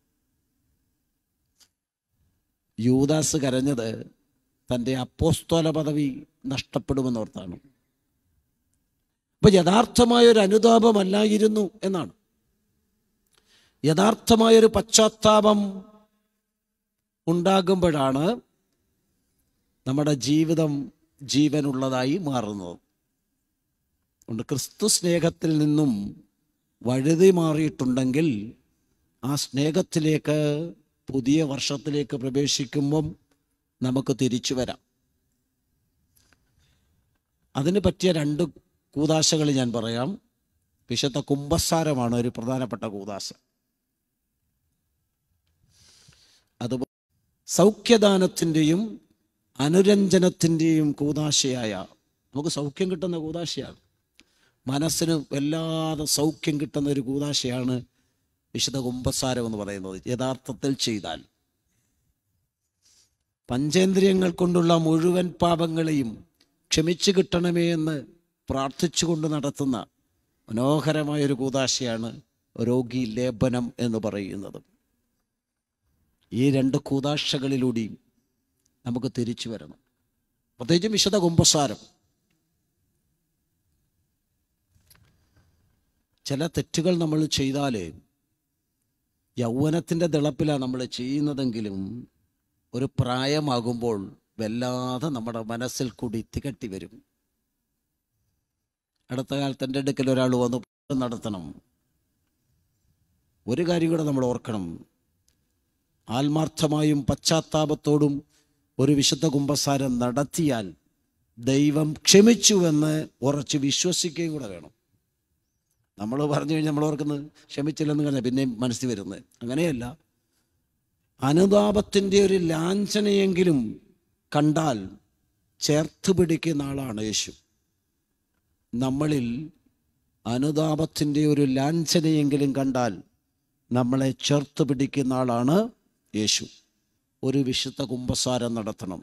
യൂദാസ് കരഞ്ഞത് തൻ്റെ അപ്പോസ്തോല പദവി നഷ്ടപ്പെടുമെന്നോർത്താണ് അപ്പൊ യഥാർത്ഥമായ ഒരു അനുതാപമല്ലായിരുന്നു എന്നാണ് യഥാർത്ഥമായൊരു പശ്ചാത്താപം ഉണ്ടാകുമ്പോഴാണ് നമ്മുടെ ജീവിതം ജീവനുള്ളതായി മാറുന്നത് അതുകൊണ്ട് ക്രിസ്തു സ്നേഹത്തിൽ നിന്നും വഴുതി മാറിയിട്ടുണ്ടെങ്കിൽ ആ സ്നേഹത്തിലേക്ക് പുതിയ വർഷത്തിലേക്ക് പ്രവേശിക്കുമ്പം നമുക്ക് തിരിച്ചു വരാം അതിന് പറ്റിയ രണ്ട് കൂതാശകൾ ഞാൻ പറയാം വിശുദ്ധ കുംഭസാരമാണ് ഒരു പ്രധാനപ്പെട്ട കൂതാശ അത് സൗഖ്യദാനത്തിൻ്റെയും അനുരഞ്ജനത്തിൻ്റെയും കൂതാശയായ നമുക്ക് സൗഖ്യം കിട്ടുന്ന കൂതാശയാണ് മനസ്സിന് വല്ലാതെ സൗഖ്യം കിട്ടുന്ന ഒരു കൂതാശയാണ് വിശുദ്ധ കുംഭസാരം എന്ന് പറയുന്നത് യഥാർത്ഥത്തിൽ ചെയ്താൽ പഞ്ചേന്ദ്രിയങ്ങൾ കൊണ്ടുള്ള മുഴുവൻ പാപങ്ങളെയും ക്ഷമിച്ചു കിട്ടണമേ എന്ന് പ്രാർത്ഥിച്ചുകൊണ്ട് നടത്തുന്ന മനോഹരമായൊരു കൂതാശയാണ് രോഗി ലേപനം എന്ന് പറയുന്നത് ഈ രണ്ട് കൂതാശകളിലൂടെയും നമുക്ക് തിരിച്ചു വരണം പ്രത്യേകിച്ചും വിശുദ്ധ കുംഭസാരം ചില തെറ്റുകൾ നമ്മൾ ചെയ്താൽ യൗവനത്തിൻ്റെ തിളപ്പിലാണ് നമ്മൾ ചെയ്യുന്നതെങ്കിലും ഒരു പ്രായമാകുമ്പോൾ വല്ലാതെ നമ്മുടെ മനസ്സിൽ കൂടി തികട്ടി വരും അടുത്ത കാലത്ത് എൻ്റെ അടുക്കൽ ഒരാൾ വന്ന് നടത്തണം ഒരു കാര്യം കൂടെ നമ്മൾ ഓർക്കണം ആത്മാർത്ഥമായും പശ്ചാത്താപത്തോടും ഒരു വിശുദ്ധ കുംഭസാരം നടത്തിയാൽ ദൈവം ക്ഷമിച്ചുവെന്ന് ഉറച്ച് വിശ്വസിക്കുകയും കൂടെ വേണം നമ്മൾ പറഞ്ഞു കഴിഞ്ഞാൽ നമ്മൾ ഓർക്കുന്നത് ക്ഷമിച്ചില്ലെന്ന് പറഞ്ഞാൽ പിന്നെയും മനസ്സിൽ വരുന്നത് അങ്ങനെയല്ല അനുതാപത്തിൻ്റെ ഒരു ലാഞ്ചനയെങ്കിലും കണ്ടാൽ ചേർത്ത് പിടിക്കുന്ന ആളാണ് യേശു നമ്മളിൽ അനുതാപത്തിൻ്റെ ഒരു ലാഞ്ചനയെങ്കിലും കണ്ടാൽ നമ്മളെ ചേർത്ത് പിടിക്കുന്ന ആളാണ് യേശു ഒരു വിശുദ്ധ കുംഭസാരം നടത്തണം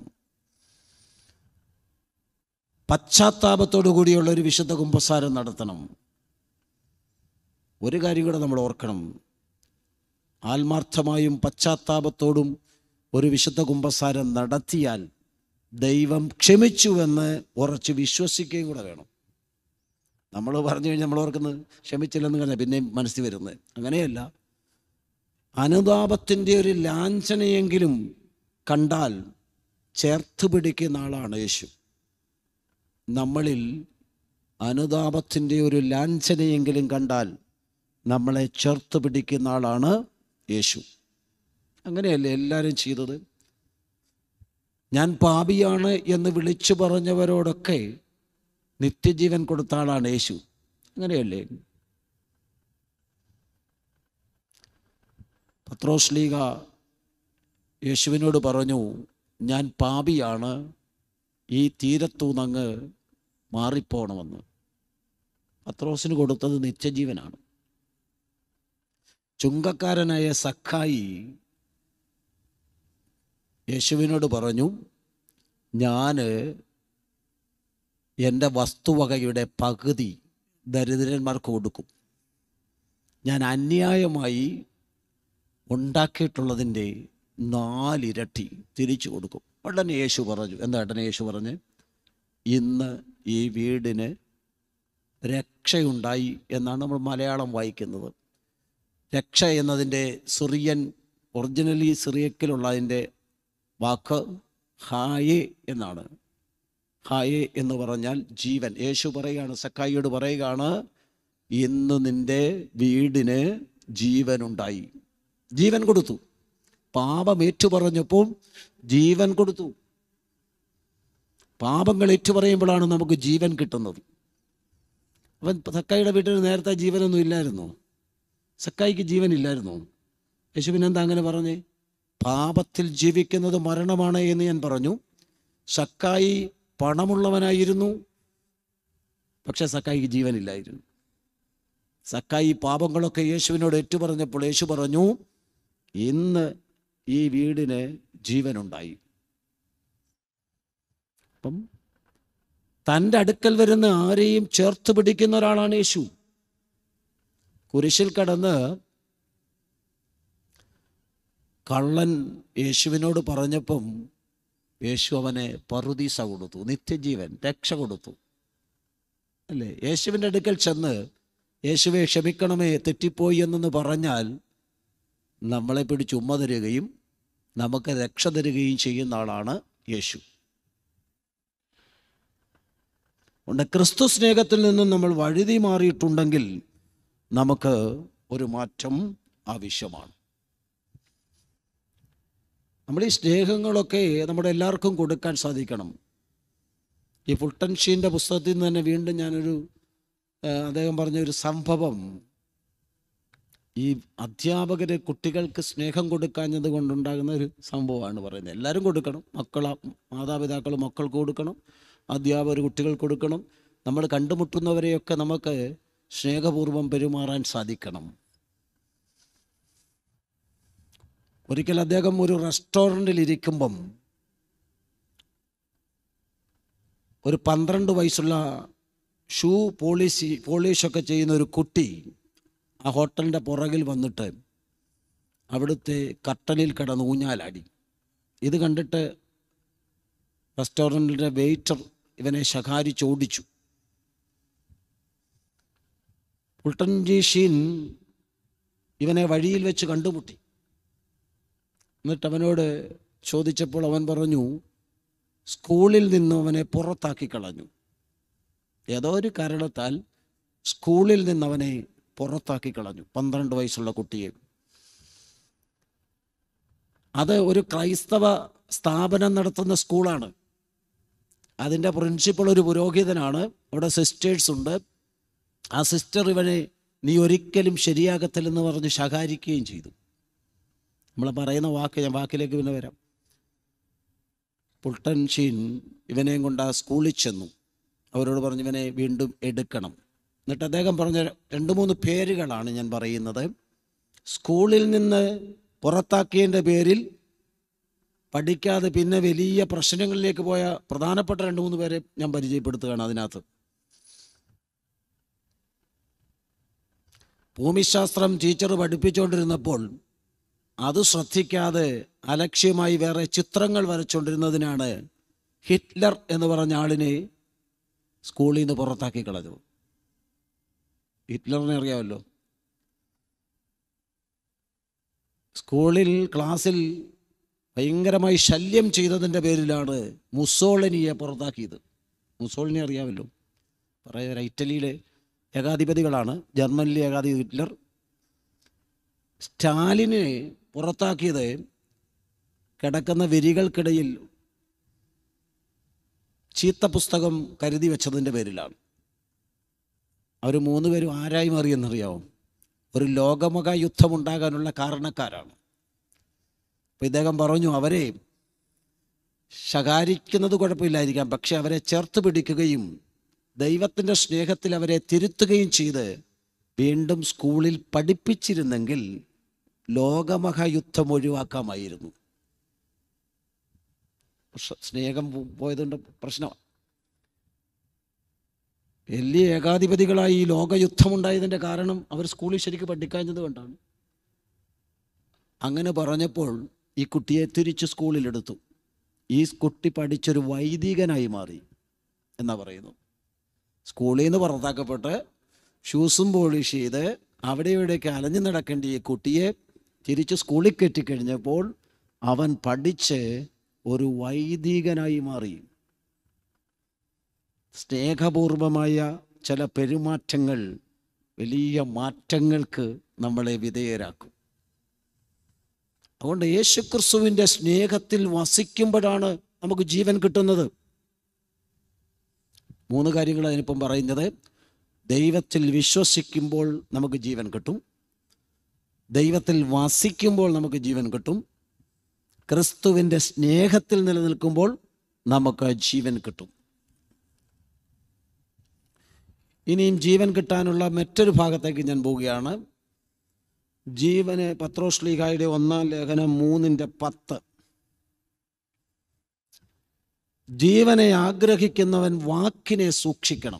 പശ്ചാത്താപത്തോടു കൂടിയുള്ള ഒരു വിശുദ്ധ കുംഭസാരം നടത്തണം ഒരു കാര്യം കൂടെ നമ്മൾ ഓർക്കണം ആത്മാർത്ഥമായും പശ്ചാത്താപത്തോടും ഒരു വിശുദ്ധ കുംഭസാരം നടത്തിയാൽ ദൈവം ക്ഷമിച്ചുവെന്ന് ഉറച്ച് വിശ്വസിക്കുകയും കൂടെ വേണം നമ്മൾ പറഞ്ഞു കഴിഞ്ഞാൽ നമ്മൾ ഓർക്കുന്നത് ക്ഷമിച്ചില്ലെന്ന് കഴിഞ്ഞാൽ പിന്നെയും മനസ്സിൽ വരുന്നത് അങ്ങനെയല്ല അനുതാപത്തിൻ്റെ ഒരു ലാഞ്ചനയെങ്കിലും കണ്ടാൽ ചേർത്ത് പിടിക്കുന്ന ആളാണ് യേശു നമ്മളിൽ അനുതാപത്തിൻ്റെ ഒരു ലാഞ്ചനയെങ്കിലും കണ്ടാൽ നമ്മളെ ചേർത്ത് പിടിക്കുന്ന ആളാണ് യേശു അങ്ങനെയല്ലേ എല്ലാവരും ചെയ്തത് ഞാൻ പാപിയാണ് എന്ന് വിളിച്ചു പറഞ്ഞവരോടൊക്കെ നിത്യജീവൻ കൊടുത്ത ആളാണ് യേശു അങ്ങനെയല്ലേ പത്രോസ്ലീഗ യേശുവിനോട് പറഞ്ഞു ഞാൻ പാപിയാണ് ഈ തീരത്തൂന്നങ്ങ് മാറിപ്പോണമെന്ന് പത്രോസിന് കൊടുത്തത് നിത്യജീവനാണ് ചുങ്കക്കാരനായ സഖായി യേശുവിനോട് പറഞ്ഞു ഞാൻ എൻ്റെ വസ്തുവകയുടെ പകുതി ദരിദ്രന്മാർക്ക് കൊടുക്കും ഞാൻ അന്യായമായി ഉണ്ടാക്കിയിട്ടുള്ളതിൻ്റെ നാലിരട്ടി തിരിച്ചു കൊടുക്കും ഉടനെ യേശു പറഞ്ഞു എന്താ ഉടനെ യേശു പറഞ്ഞ് ഇന്ന് ഈ വീടിന് രക്ഷയുണ്ടായി എന്നാണ് നമ്മൾ മലയാളം വായിക്കുന്നത് രക്ഷ എന്നതിൻ്റെ സിറിയൻ ഒറിജിനലി സിറിയക്കിലുള്ള അതിൻ്റെ വാക്ക് ഹായേ എന്നാണ് ഹായേ എന്ന് പറഞ്ഞാൽ ജീവൻ യേശു പറയുകയാണ് സക്കായിയോട് പറയുകയാണ് ഇന്ന് നിൻ്റെ വീടിന് ജീവനുണ്ടായി ജീവൻ കൊടുത്തു പാപം ഏറ്റുപറഞ്ഞപ്പോൾ ജീവൻ കൊടുത്തു പാപങ്ങൾ ഏറ്റുപറയുമ്പോഴാണ് നമുക്ക് ജീവൻ കിട്ടുന്നത് അവൻ സക്കായിയുടെ വീട്ടിൽ നേരത്തെ ജീവനൊന്നും ഇല്ലായിരുന്നോ സക്കായിക്ക് ജീവനില്ലായിരുന്നോ യേശുവിനെന്താ അങ്ങനെ പറഞ്ഞേ പാപത്തിൽ ജീവിക്കുന്നത് മരണമാണ് എന്ന് ഞാൻ പറഞ്ഞു സക്കായി പണമുള്ളവനായിരുന്നു പക്ഷെ സക്കായിക്ക് ജീവനില്ലായിരുന്നു സക്കായി പാപങ്ങളൊക്കെ യേശുവിനോട് ഏറ്റുപറഞ്ഞപ്പോൾ യേശു പറഞ്ഞു ഇന്ന് ഈ വീടിന് ജീവനുണ്ടായി അപ്പം തൻ്റെ അടുക്കൽ വരുന്ന ആരെയും ചേർത്ത് പിടിക്കുന്ന ഒരാളാണ് യേശു കുരിശിൽ കടന്ന് കള്ളൻ യേശുവിനോട് പറഞ്ഞപ്പം യേശു അവനെ പറുദീസ കൊടുത്തു നിത്യജീവൻ രക്ഷ കൊടുത്തു അല്ലേ യേശുവിൻ്റെ അടുക്കൽ ചെന്ന് യേശുവെ ക്ഷമിക്കണമേ തെറ്റിപ്പോയി എന്നൊന്ന് പറഞ്ഞാൽ നമ്മളെ പിടിച്ച് ഉമ്മ തരികയും നമുക്ക് രക്ഷ തരികയും ചെയ്യുന്ന ആളാണ് യേശു ഉണ്ട് ക്രിസ്തു സ്നേഹത്തിൽ നിന്നും നമ്മൾ വഴുതി മാറിയിട്ടുണ്ടെങ്കിൽ നമുക്ക് ഒരു മാറ്റം ആവശ്യമാണ് നമ്മൾ ഈ സ്നേഹങ്ങളൊക്കെ നമ്മുടെ എല്ലാവർക്കും കൊടുക്കാൻ സാധിക്കണം ഈ ഫുൾട്ടൻഷീൻ്റെ പുസ്തകത്തിൽ നിന്ന് തന്നെ വീണ്ടും ഞാനൊരു ആ, അദ്ദേഹം പറഞ്ഞ ഒരു സംഭവം ഈ അധ്യാപകര് കുട്ടികൾക്ക് സ്നേഹം കൊടുക്കാഞ്ഞത് കൊണ്ടുണ്ടാകുന്ന ഒരു സംഭവമാണ് പറയുന്നത് എല്ലാവരും കൊടുക്കണം മക്കള മാതാപിതാക്കൾ മക്കൾക്ക് കൊടുക്കണം അധ്യാപകർ കുട്ടികൾക്ക് കൊടുക്കണം നമ്മൾ കണ്ടുമുട്ടുന്നവരെയൊക്കെ നമുക്ക് സ്നേഹപൂർവ്വം പെരുമാറാൻ സാധിക്കണം ഒരിക്കൽ അദ്ദേഹം ഒരു റെസ്റ്റോറൻറ്റിൽ ഇരിക്കുമ്പം ഒരു പന്ത്രണ്ട് വയസ്സുള്ള ഷൂ പോളിഷ് പോളിഷൊക്കെ ചെയ്യുന്ന ഒരു കുട്ടി ആ ഹോട്ടലിൻ്റെ പുറകിൽ വന്നിട്ട് അവിടുത്തെ കട്ടലിൽ കിടന്ന് ഊഞ്ഞാലാടി ഇത് കണ്ടിട്ട് റെസ്റ്റോറൻറ്റിൻ്റെ വെയിറ്റർ ഇവനെ ശകാരിച്ചോടിച്ചു ഉൾട്ടൻജി ഷീൻ ഇവനെ വഴിയിൽ വെച്ച് കണ്ടുമുട്ടി എന്നിട്ട് അവനോട് ചോദിച്ചപ്പോൾ അവൻ പറഞ്ഞു സ്കൂളിൽ നിന്നും അവനെ പുറത്താക്കി കളഞ്ഞു ഏതോ ഒരു കാരണത്താൽ സ്കൂളിൽ നിന്ന് അവനെ പുറത്താക്കി കളഞ്ഞു പന്ത്രണ്ട് വയസ്സുള്ള കുട്ടിയെ അത് ഒരു ക്രൈസ്തവ സ്ഥാപനം നടത്തുന്ന സ്കൂളാണ് അതിൻ്റെ പ്രിൻസിപ്പൾ ഒരു പുരോഹിതനാണ് അവിടെ സിസ്റ്റേഴ്സ് ഉണ്ട് ആ സിസ്റ്റർ ഇവനെ നീ ഒരിക്കലും ശരിയാകത്തില്ലെന്ന് പറഞ്ഞ് ശകാരിക്കുകയും ചെയ്തു നമ്മൾ പറയുന്ന വാക്ക് ഞാൻ വാക്കിലേക്ക് പിന്നെ വരാം പുൾട്ടൻ ഷീൻ ഇവനെയും കൊണ്ട് ആ സ്കൂളിൽ ചെന്നു അവരോട് പറഞ്ഞു ഇവനെ വീണ്ടും എടുക്കണം എന്നിട്ട് അദ്ദേഹം പറഞ്ഞ രണ്ട് മൂന്ന് പേരുകളാണ് ഞാൻ പറയുന്നത് സ്കൂളിൽ നിന്ന് പുറത്താക്കിയതിൻ്റെ പേരിൽ പഠിക്കാതെ പിന്നെ വലിയ പ്രശ്നങ്ങളിലേക്ക് പോയ പ്രധാനപ്പെട്ട രണ്ട് മൂന്ന് പേരെ ഞാൻ പരിചയപ്പെടുത്തുകയാണ് അതിനകത്ത് ഭൂമിശാസ്ത്രം ടീച്ചർ പഠിപ്പിച്ചുകൊണ്ടിരുന്നപ്പോൾ അത് ശ്രദ്ധിക്കാതെ അലക്ഷ്യമായി വേറെ ചിത്രങ്ങൾ വരച്ചുകൊണ്ടിരുന്നതിനാണ് ഹിറ്റ്ലർ എന്ന് പറഞ്ഞ ആളിനെ സ്കൂളിൽ നിന്ന് പുറത്താക്കി കളഞ്ഞു ഹിറ്റ്ലറിനെ അറിയാമല്ലോ സ്കൂളിൽ ക്ലാസ്സിൽ ഭയങ്കരമായി ശല്യം ചെയ്തതിൻ്റെ പേരിലാണ് മുസോളിനിയെ പുറത്താക്കിയത് മുസോളിനി അറിയാമല്ലോ പറയാ ഇറ്റലിയിലെ ഏകാധിപതികളാണ് ജർമ്മനിലെ ഏകാധിപതി ഹിറ്റ്ലർ സ്റ്റാലിനെ പുറത്താക്കിയത് കിടക്കുന്ന വരികൾക്കിടയിൽ ചീത്ത പുസ്തകം കരുതി വെച്ചതിൻ്റെ പേരിലാണ് അവർ മൂന്ന് പേരും ആരായി മാറിയെന്നറിയാവും ഒരു ലോകമക യുദ്ധമുണ്ടാകാനുള്ള കാരണക്കാരാണ് അപ്പോൾ ഇദ്ദേഹം പറഞ്ഞു അവരെ ശകാരിക്കുന്നത് കുഴപ്പമില്ലായിരിക്കാം പക്ഷെ അവരെ ചേർത്ത് പിടിക്കുകയും ദൈവത്തിൻ്റെ സ്നേഹത്തിൽ അവരെ തിരുത്തുകയും ചെയ്ത് വീണ്ടും സ്കൂളിൽ പഠിപ്പിച്ചിരുന്നെങ്കിൽ ലോകമഹായുദ്ധം ഒഴിവാക്കാമായിരുന്നു പക്ഷെ സ്നേഹം പോ- പോയതുകൊണ്ട് പ്രശ്നമാണ് വലിയ ഏകാധിപതികളായി ഈ ലോകയുദ്ധമുണ്ടായതിൻ്റെ കാരണം അവർ സ്കൂളിൽ ശരിക്കും പഠിക്കാഞ്ഞത് കൊണ്ടാണ് അങ്ങനെ പറഞ്ഞപ്പോൾ ഈ കുട്ടിയെ തിരിച്ച് സ്കൂളിലെടുത്തു ഈ കുട്ടി പഠിച്ചൊരു വൈദികനായി മാറി എന്നാ പറയുന്നു സ്കൂളിൽ നിന്ന് പുറത്താക്കപ്പെട്ട് ഷൂസും പോളിഷ് ചെയ്ത് അവിടെ ഇവിടെയൊക്കെ അലഞ്ഞു നടക്കേണ്ട ഈ കുട്ടിയെ തിരിച്ച് സ്കൂളിൽ കെട്ടിക്കഴിഞ്ഞപ്പോൾ അവൻ പഠിച്ച് ഒരു വൈദികനായി മാറി സ്നേഹപൂർവമായ ചില പെരുമാറ്റങ്ങൾ വലിയ മാറ്റങ്ങൾക്ക് നമ്മളെ വിധേയരാക്കും അതുകൊണ്ട് യേശുക്രിസ്തുവിൻ്റെ സ്നേഹത്തിൽ വസിക്കുമ്പോഴാണ് നമുക്ക് ജീവൻ കിട്ടുന്നത് മൂന്ന് കാര്യങ്ങൾ അതിനിപ്പം പറയുന്നത് ദൈവത്തിൽ വിശ്വസിക്കുമ്പോൾ നമുക്ക് ജീവൻ കിട്ടും ദൈവത്തിൽ വസിക്കുമ്പോൾ നമുക്ക് ജീവൻ കിട്ടും ക്രിസ്തുവിൻ്റെ സ്നേഹത്തിൽ നിലനിൽക്കുമ്പോൾ നമുക്ക് ജീവൻ കിട്ടും ഇനിയും ജീവൻ കിട്ടാനുള്ള മറ്റൊരു ഭാഗത്തേക്ക് ഞാൻ പോവുകയാണ് ജീവന് പത്രോശ്ലീഹായുടെ ഒന്നാം ലേഖനം മൂന്നിൻ്റെ പത്ത് ജീവനെ ആഗ്രഹിക്കുന്നവൻ വാക്കിനെ സൂക്ഷിക്കണം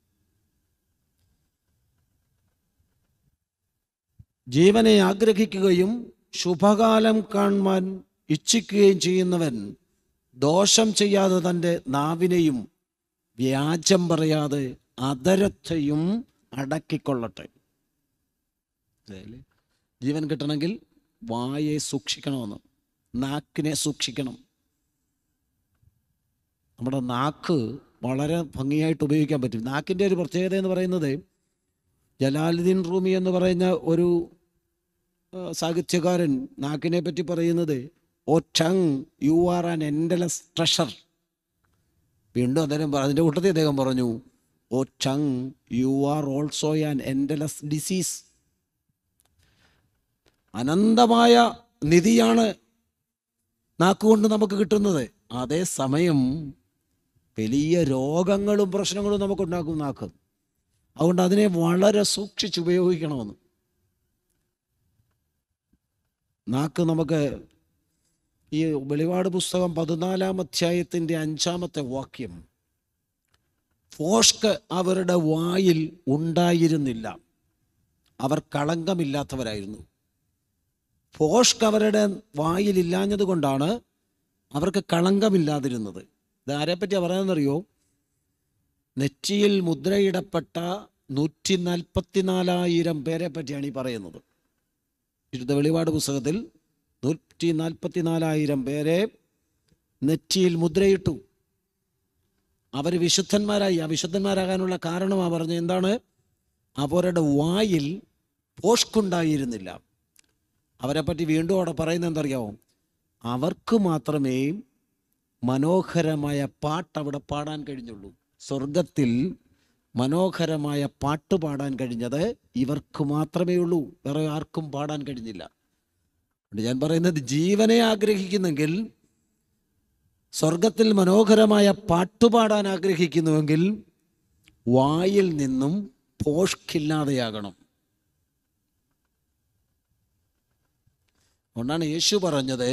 ജീവനെ ആഗ്രഹിക്കുകയും ശുഭകാലം കാണുവാൻ ഇച്ഛിക്കുകയും ചെയ്യുന്നവൻ ദോഷം ചെയ്യാതെ തൻ്റെ നാവിനെയും വ്യാജം പറയാതെ അതരത്തെയും അടക്കിക്കൊള്ളട്ടെ മനസ്സിലായില്ലേ? ജീവൻ കിട്ടണമെങ്കിൽ വായെ സൂക്ഷിക്കണമെന്ന് നാക്കിനെ സൂക്ഷിക്കണം നമ്മുടെ നാക്ക് വളരെ ഭംഗിയായിട്ട് ഉപയോഗിക്കാൻ പറ്റും നാക്കിൻ്റെ ഒരു പ്രത്യേകത എന്ന് പറയുന്നത് ജലാലുദ്ദീൻ റൂമി എന്ന് പറയുന്ന ഒരു ആ, സാഹിത്യകാരൻ നാക്കിനെ പറ്റി പറയുന്നത് O tongue you are an endless treasure വീണ്ടും അദ്ദേഹം പറ- അതിൻ്റെ കൂട്ടത്തിൽ അദ്ദേഹം പറഞ്ഞു O tongue you are also an endless disease അനന്തമായ നിധിയാണ് നാക്കുകൊണ്ട് നമുക്ക് കിട്ടുന്നത് അതേസമയം വലിയ രോഗങ്ങളും പ്രശ്നങ്ങളും നമുക്കുണ്ടാക്കും നാക്ക് അതുകൊണ്ട് അതിനെ വളരെ സൂക്ഷിച്ച് ഉപയോഗിക്കണമെന്ന് നാക്ക് നമുക്ക് ഈ വെളിപാട് പുസ്തകം പതിനാലാം അധ്യായത്തിൻ്റെ അഞ്ചാമത്തെ വാക്യം ഫോഷ്ക്ക് അവരുടെ വായിൽ ഉണ്ടായിരുന്നില്ല അവർ കളങ്കമില്ലാത്തവരായിരുന്നു ഫോഷ്ക്ക് അവരുടെ വായിലില്ലാഞ്ഞത് കൊണ്ടാണ് അവർക്ക് കളങ്കമില്ലാതിരുന്നത് ഇത് ആരെപ്പറ്റിയാണ് പറയുന്നതെന്നറിയോ നെറ്റിയിൽ മുദ്രയിടപ്പെട്ട നൂറ്റി നാൽപ്പത്തിനാലായിരം പേരെ പറ്റിയാണ് ഈ പറയുന്നത് വിശുദ്ധ വെളിപാട് പുസ്തകത്തിൽ നൂറ്റി നാൽപ്പത്തിനാലായിരം പേരെ നെറ്റിയിൽ മുദ്രയിട്ടു അവർ വിശുദ്ധന്മാരായി ആ വിശുദ്ധന്മാരാകാനുള്ള കാരണമാണ് പറഞ്ഞത് എന്താണ് അവരുടെ വായിൽ പോഷ്കുണ്ടായിരുന്നില്ല അവരെപ്പറ്റി വീണ്ടും അവിടെ പറയുന്നത് എന്തറിയാമോ അവർക്ക് മാത്രമേ മനോഹരമായ പാട്ട് അവിടെ പാടാൻ കഴിഞ്ഞുള്ളൂ സ്വർഗത്തിൽ മനോഹരമായ പാട്ട് പാടാൻ കഴിഞ്ഞത് ഇവർക്ക് മാത്രമേ ഉള്ളൂ വേറെ ആർക്കും പാടാൻ കഴിഞ്ഞില്ല അതുകൊണ്ട് ഞാൻ പറയുന്നത് ജീവനെ ആഗ്രഹിക്കുന്നെങ്കിൽ സ്വർഗത്തിൽ മനോഹരമായ പാട്ടുപാടാൻ ആഗ്രഹിക്കുന്നുവെങ്കിൽ വായിൽ നിന്നും പോഷ്കില്ലാതെയാകണം അതുകൊണ്ടാണ് യേശു പറഞ്ഞത്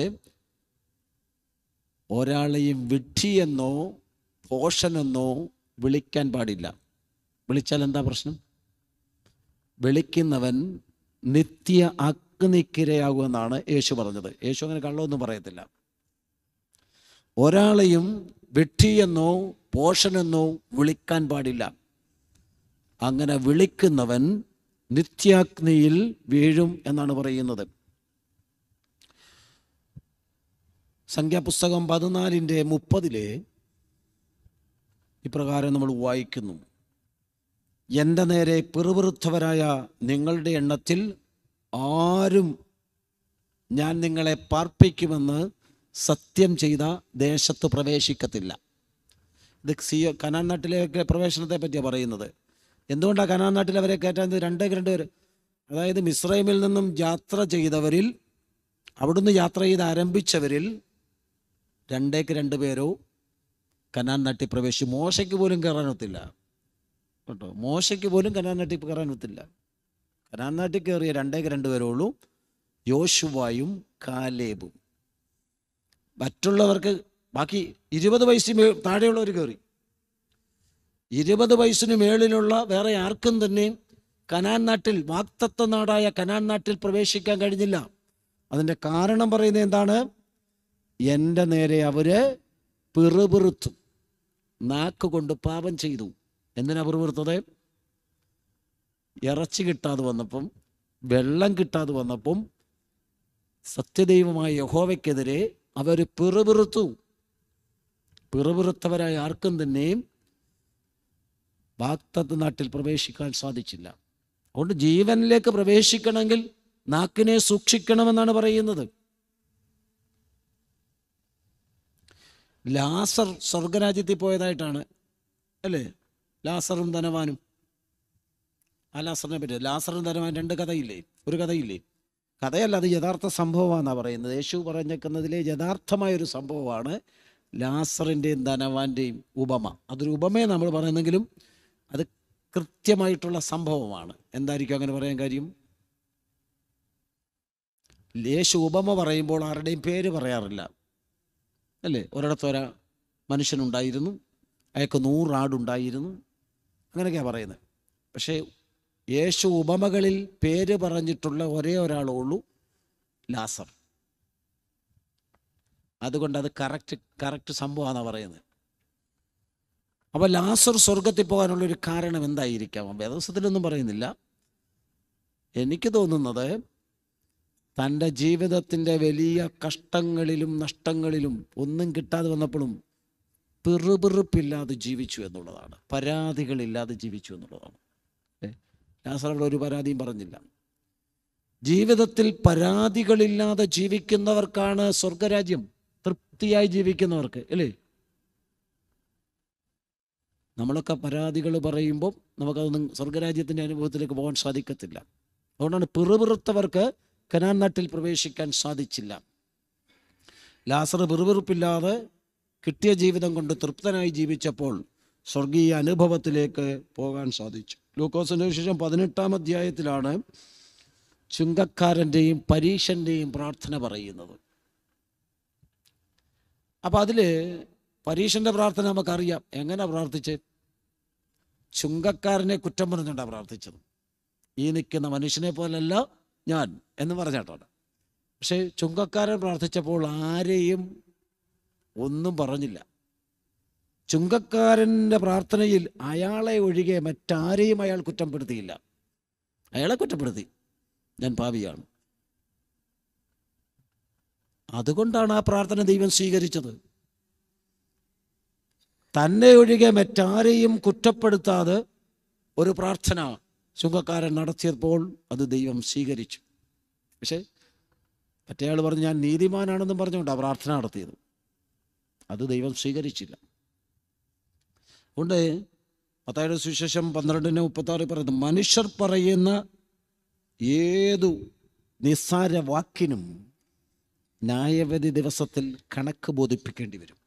ഒരാളെയും വിഡ്ഢിയെന്നോ പോഷനെന്നോ വിളിക്കാൻ പാടില്ല വിളിച്ചാൽ എന്താ പ്രശ്നം വിളിക്കുന്നവൻ നിത്യ അഗ്നിക്കിരയാകുമെന്നാണ് യേശു പറഞ്ഞത് യേശു അങ്ങനെ കള്ളമൊന്നും പറയത്തില്ല ഒരാളെയും വിഡ്ഢിയെന്നോ പോഷനെന്നോ വിളിക്കാൻ പാടില്ല അങ്ങനെ വിളിക്കുന്നവൻ നിത്യാഗ്നിയിൽ വീഴും എന്നാണ് പറയുന്നത് സംഖ്യാപുസ്തകം പതിനാലിൻ്റെ മുപ്പതിലെ ഇപ്രകാരം നമ്മൾ വായിക്കുന്നു എൻ്റെ നേരെ പിറുപിറുത്തവരായ നിങ്ങളുടെ എണ്ണത്തിൽ ആരും ഞാൻ നിങ്ങളെ പാർപ്പിക്കുമെന്ന് സത്യം ചെയ്ത ദേശത്ത് പ്രവേശിക്കത്തില്ല ഇത് സി കനാൻ നാട്ടിലേക്ക് പ്രവേശനത്തെ പറ്റിയാണ് പറയുന്നത് എന്തുകൊണ്ടാണ് കനാൻ നാട്ടിൽ അവരെ കയറ്റാൻ രണ്ടേ രണ്ട് പേര് അതായത് മിസ്രൈമിൽ നിന്നും യാത്ര ചെയ്തവരിൽ അവിടുന്ന് യാത്ര ചെയ്ത് ആരംഭിച്ചവരിൽ രണ്ടേക്ക് രണ്ട് പേരോ കനാൻ നാട്ടിൽ പ്രവേശിച്ചു മോശയ്ക്ക് പോലും കയറാൻ ഒത്തില്ല കേട്ടോ മോശയ്ക്ക് പോലും കനാൻ നാട്ടിൽ കയറാൻ ഒത്തില്ല കനാൻ നാട്ടിൽ കയറിയ രണ്ടേക്ക് രണ്ട് പേരേ ഉള്ളൂ യോശുവായും കാലേബും മറ്റുള്ളവർക്ക് ബാക്കി ഇരുപത് വയസ്സിന് മേ താഴെയുള്ളവർ കയറി ഇരുപത് വയസ്സിന് മേളിലുള്ള വേറെ ആർക്കും തന്നെ കനാൻ നാട്ടിൽ വാക്തത്വ നാടായ കനാൻ നാട്ടിൽ പ്രവേശിക്കാൻ കഴിഞ്ഞില്ല അതിൻ്റെ കാരണം പറയുന്നത് എന്താണ് എൻ്റെ നേരെ അവര് പിറുപിറുത്തു നാക്ക് കൊണ്ട് പാപം ചെയ്തു എന്തിനാ പിറുപിറുത്തത് ഇറച്ചി കിട്ടാതെ വന്നപ്പം വെള്ളം കിട്ടാതെ വന്നപ്പം സത്യദൈവമായ യഹോവയ്ക്കെതിരെ അവർ പിറുപിറുത്തു പിറുപിറുത്തവരായ ആർക്കും തന്നെയും വാക്തത്വ നാട്ടിൽ പ്രവേശിക്കാൻ സാധിച്ചില്ല അതുകൊണ്ട് ജീവനിലേക്ക് പ്രവേശിക്കണമെങ്കിൽ നാക്കിനെ സൂക്ഷിക്കണമെന്നാണ് പറയുന്നത് ലാസർ സ്വർഗരാജ്യത്തിൽ പോയതായിട്ടാണ് അല്ലേ ലാസറും ധനവാനും ആ ലാസറിനെ പറ്റി ലാസറും ധനവാൻ രണ്ട് കഥയില്ലേ ഒരു കഥയില്ലേ കഥയല്ല അത് യഥാർത്ഥ സംഭവമാണെന്നാണ് പറയുന്നത് യേശു പറഞ്ഞേക്കുന്നതിലെ യഥാർത്ഥമായ ഒരു സംഭവമാണ് ലാസറിൻ്റെയും ധനവാന്റെയും ഉപമ അതൊരു ഉപമയെ നമ്മൾ പറയുന്നെങ്കിലും അത് കൃത്യമായിട്ടുള്ള സംഭവമാണ് എന്തായിരിക്കും അങ്ങനെ പറയാൻ കാര്യം യേശു ഉപമ പറയുമ്പോൾ ആരുടെയും പേര് പറയാറില്ല അല്ലേ ഒരിടത്ത് ഒരാ മനുഷ്യനുണ്ടായിരുന്നു അയാൾക്ക് നൂറാടുണ്ടായിരുന്നു അങ്ങനെയൊക്കെയാണ് പറയുന്നത് പക്ഷേ യേശു ഉപമകളിൽ പേര് പറഞ്ഞിട്ടുള്ള ഒരേ ഒരാളേ ഉള്ളൂ ലാസർ അതുകൊണ്ട് അത് കറക്റ്റ് കറക്റ്റ് സംഭവമാണ് പറയുന്നത് അപ്പോൾ ലാസർ സ്വർഗത്തിൽ പോകാനുള്ളൊരു കാരണം എന്തായിരിക്കാം വേദവസത്തിലൊന്നും പറയുന്നില്ല എനിക്ക് തോന്നുന്നത് തൻ്റെ ജീവിതത്തിൻ്റെ വലിയ കഷ്ടങ്ങളിലും നഷ്ടങ്ങളിലും ഒന്നും കിട്ടാതെ വന്നപ്പോഴും പിറുപിറുപ്പില്ലാതെ ജീവിച്ചു എന്നുള്ളതാണ് പരാതികളില്ലാതെ ജീവിച്ചു എന്നുള്ളതാണ് ഏ, ലാസറുടെ ഒരു പരാതിയും പറഞ്ഞില്ല ജീവിതത്തിൽ പരാതികളില്ലാതെ ജീവിക്കുന്നവർക്കാണ് സ്വർഗരാജ്യം തൃപ്തിയായി ജീവിക്കുന്നവർക്ക് അല്ലേ നമ്മളൊക്കെ പരാതികൾ പറയുമ്പോൾ നമുക്കതൊന്നും സ്വർഗരാജ്യത്തിൻ്റെ അനുഭവത്തിലേക്ക് പോകാൻ സാധിക്കത്തില്ല അതുകൊണ്ടാണ് പിറുപിറുത്തവർക്ക് കനാൻ നാട്ടിൽ പ്രവേശിക്കാൻ സാധിച്ചില്ല ലാസർ പിറുപിറുപ്പില്ലാതെ കിട്ടിയ ജീവിതം കൊണ്ട് തൃപ്തനായി ജീവിച്ചപ്പോൾ സ്വർഗീയ അനുഭവത്തിലേക്ക് പോകാൻ സാധിച്ചു ലൂക്കോസിൻ്റെ വിശേഷം പതിനെട്ടാം അധ്യായത്തിലാണ് ചുങ്കക്കാരൻ്റെയും പരീക്ഷൻ്റെയും പ്രാർത്ഥന പറയുന്നത് അപ്പം അതിൽ പരീക്ഷൻ്റെ പ്രാർത്ഥന നമുക്കറിയാം എങ്ങനെ പ്രാർത്ഥിച്ച് ചുങ്കക്കാരനെ കുറ്റം പറഞ്ഞുകൊണ്ടാണ് പ്രാർത്ഥിച്ചത് ഈ നിൽക്കുന്ന മനുഷ്യനെ പോലല്ല ഞാൻ എന്ന് പറഞ്ഞിട്ടാണ് പക്ഷേ ചുങ്കക്കാരൻ പ്രാർത്ഥിച്ചപ്പോൾ ആരെയും ഒന്നും പറഞ്ഞില്ല ചുങ്കക്കാരൻ്റെ പ്രാർത്ഥനയിൽ അയാളെ ഒഴികെ മറ്റാരെയും അയാൾ കുറ്റപ്പെടുത്തിയില്ല അയാളെ കുറ്റപ്പെടുത്തി ഞാൻ പാവിയാണ് അതുകൊണ്ടാണ് ആ പ്രാർത്ഥന ദൈവം സ്വീകരിച്ചത് തന്നെ ഒഴികെ മറ്റാരെയും കുറ്റപ്പെടുത്താതെ ഒരു പ്രാർത്ഥന ചുങ്കക്കാരൻ നടത്തിയപ്പോൾ അത് ദൈവം സ്വീകരിച്ചു പക്ഷേ മറ്റേയാൾ പറഞ്ഞു ഞാൻ നീതിമാനാണെന്നും പറഞ്ഞുകൊണ്ടാണ് പ്രാർത്ഥന നടത്തിയത് അത് ദൈവം സ്വീകരിച്ചില്ല അതുകൊണ്ട് പത്തായുടെ സുവിശേഷം പന്ത്രണ്ടിന് മുപ്പത്താറ് പറയുന്നു മനുഷ്യർ പറയുന്ന ഏതു നിസ്സാര വാക്കിനും ന്യായവധി ദിവസത്തിൽ കണക്ക് ബോധിപ്പിക്കേണ്ടി വരും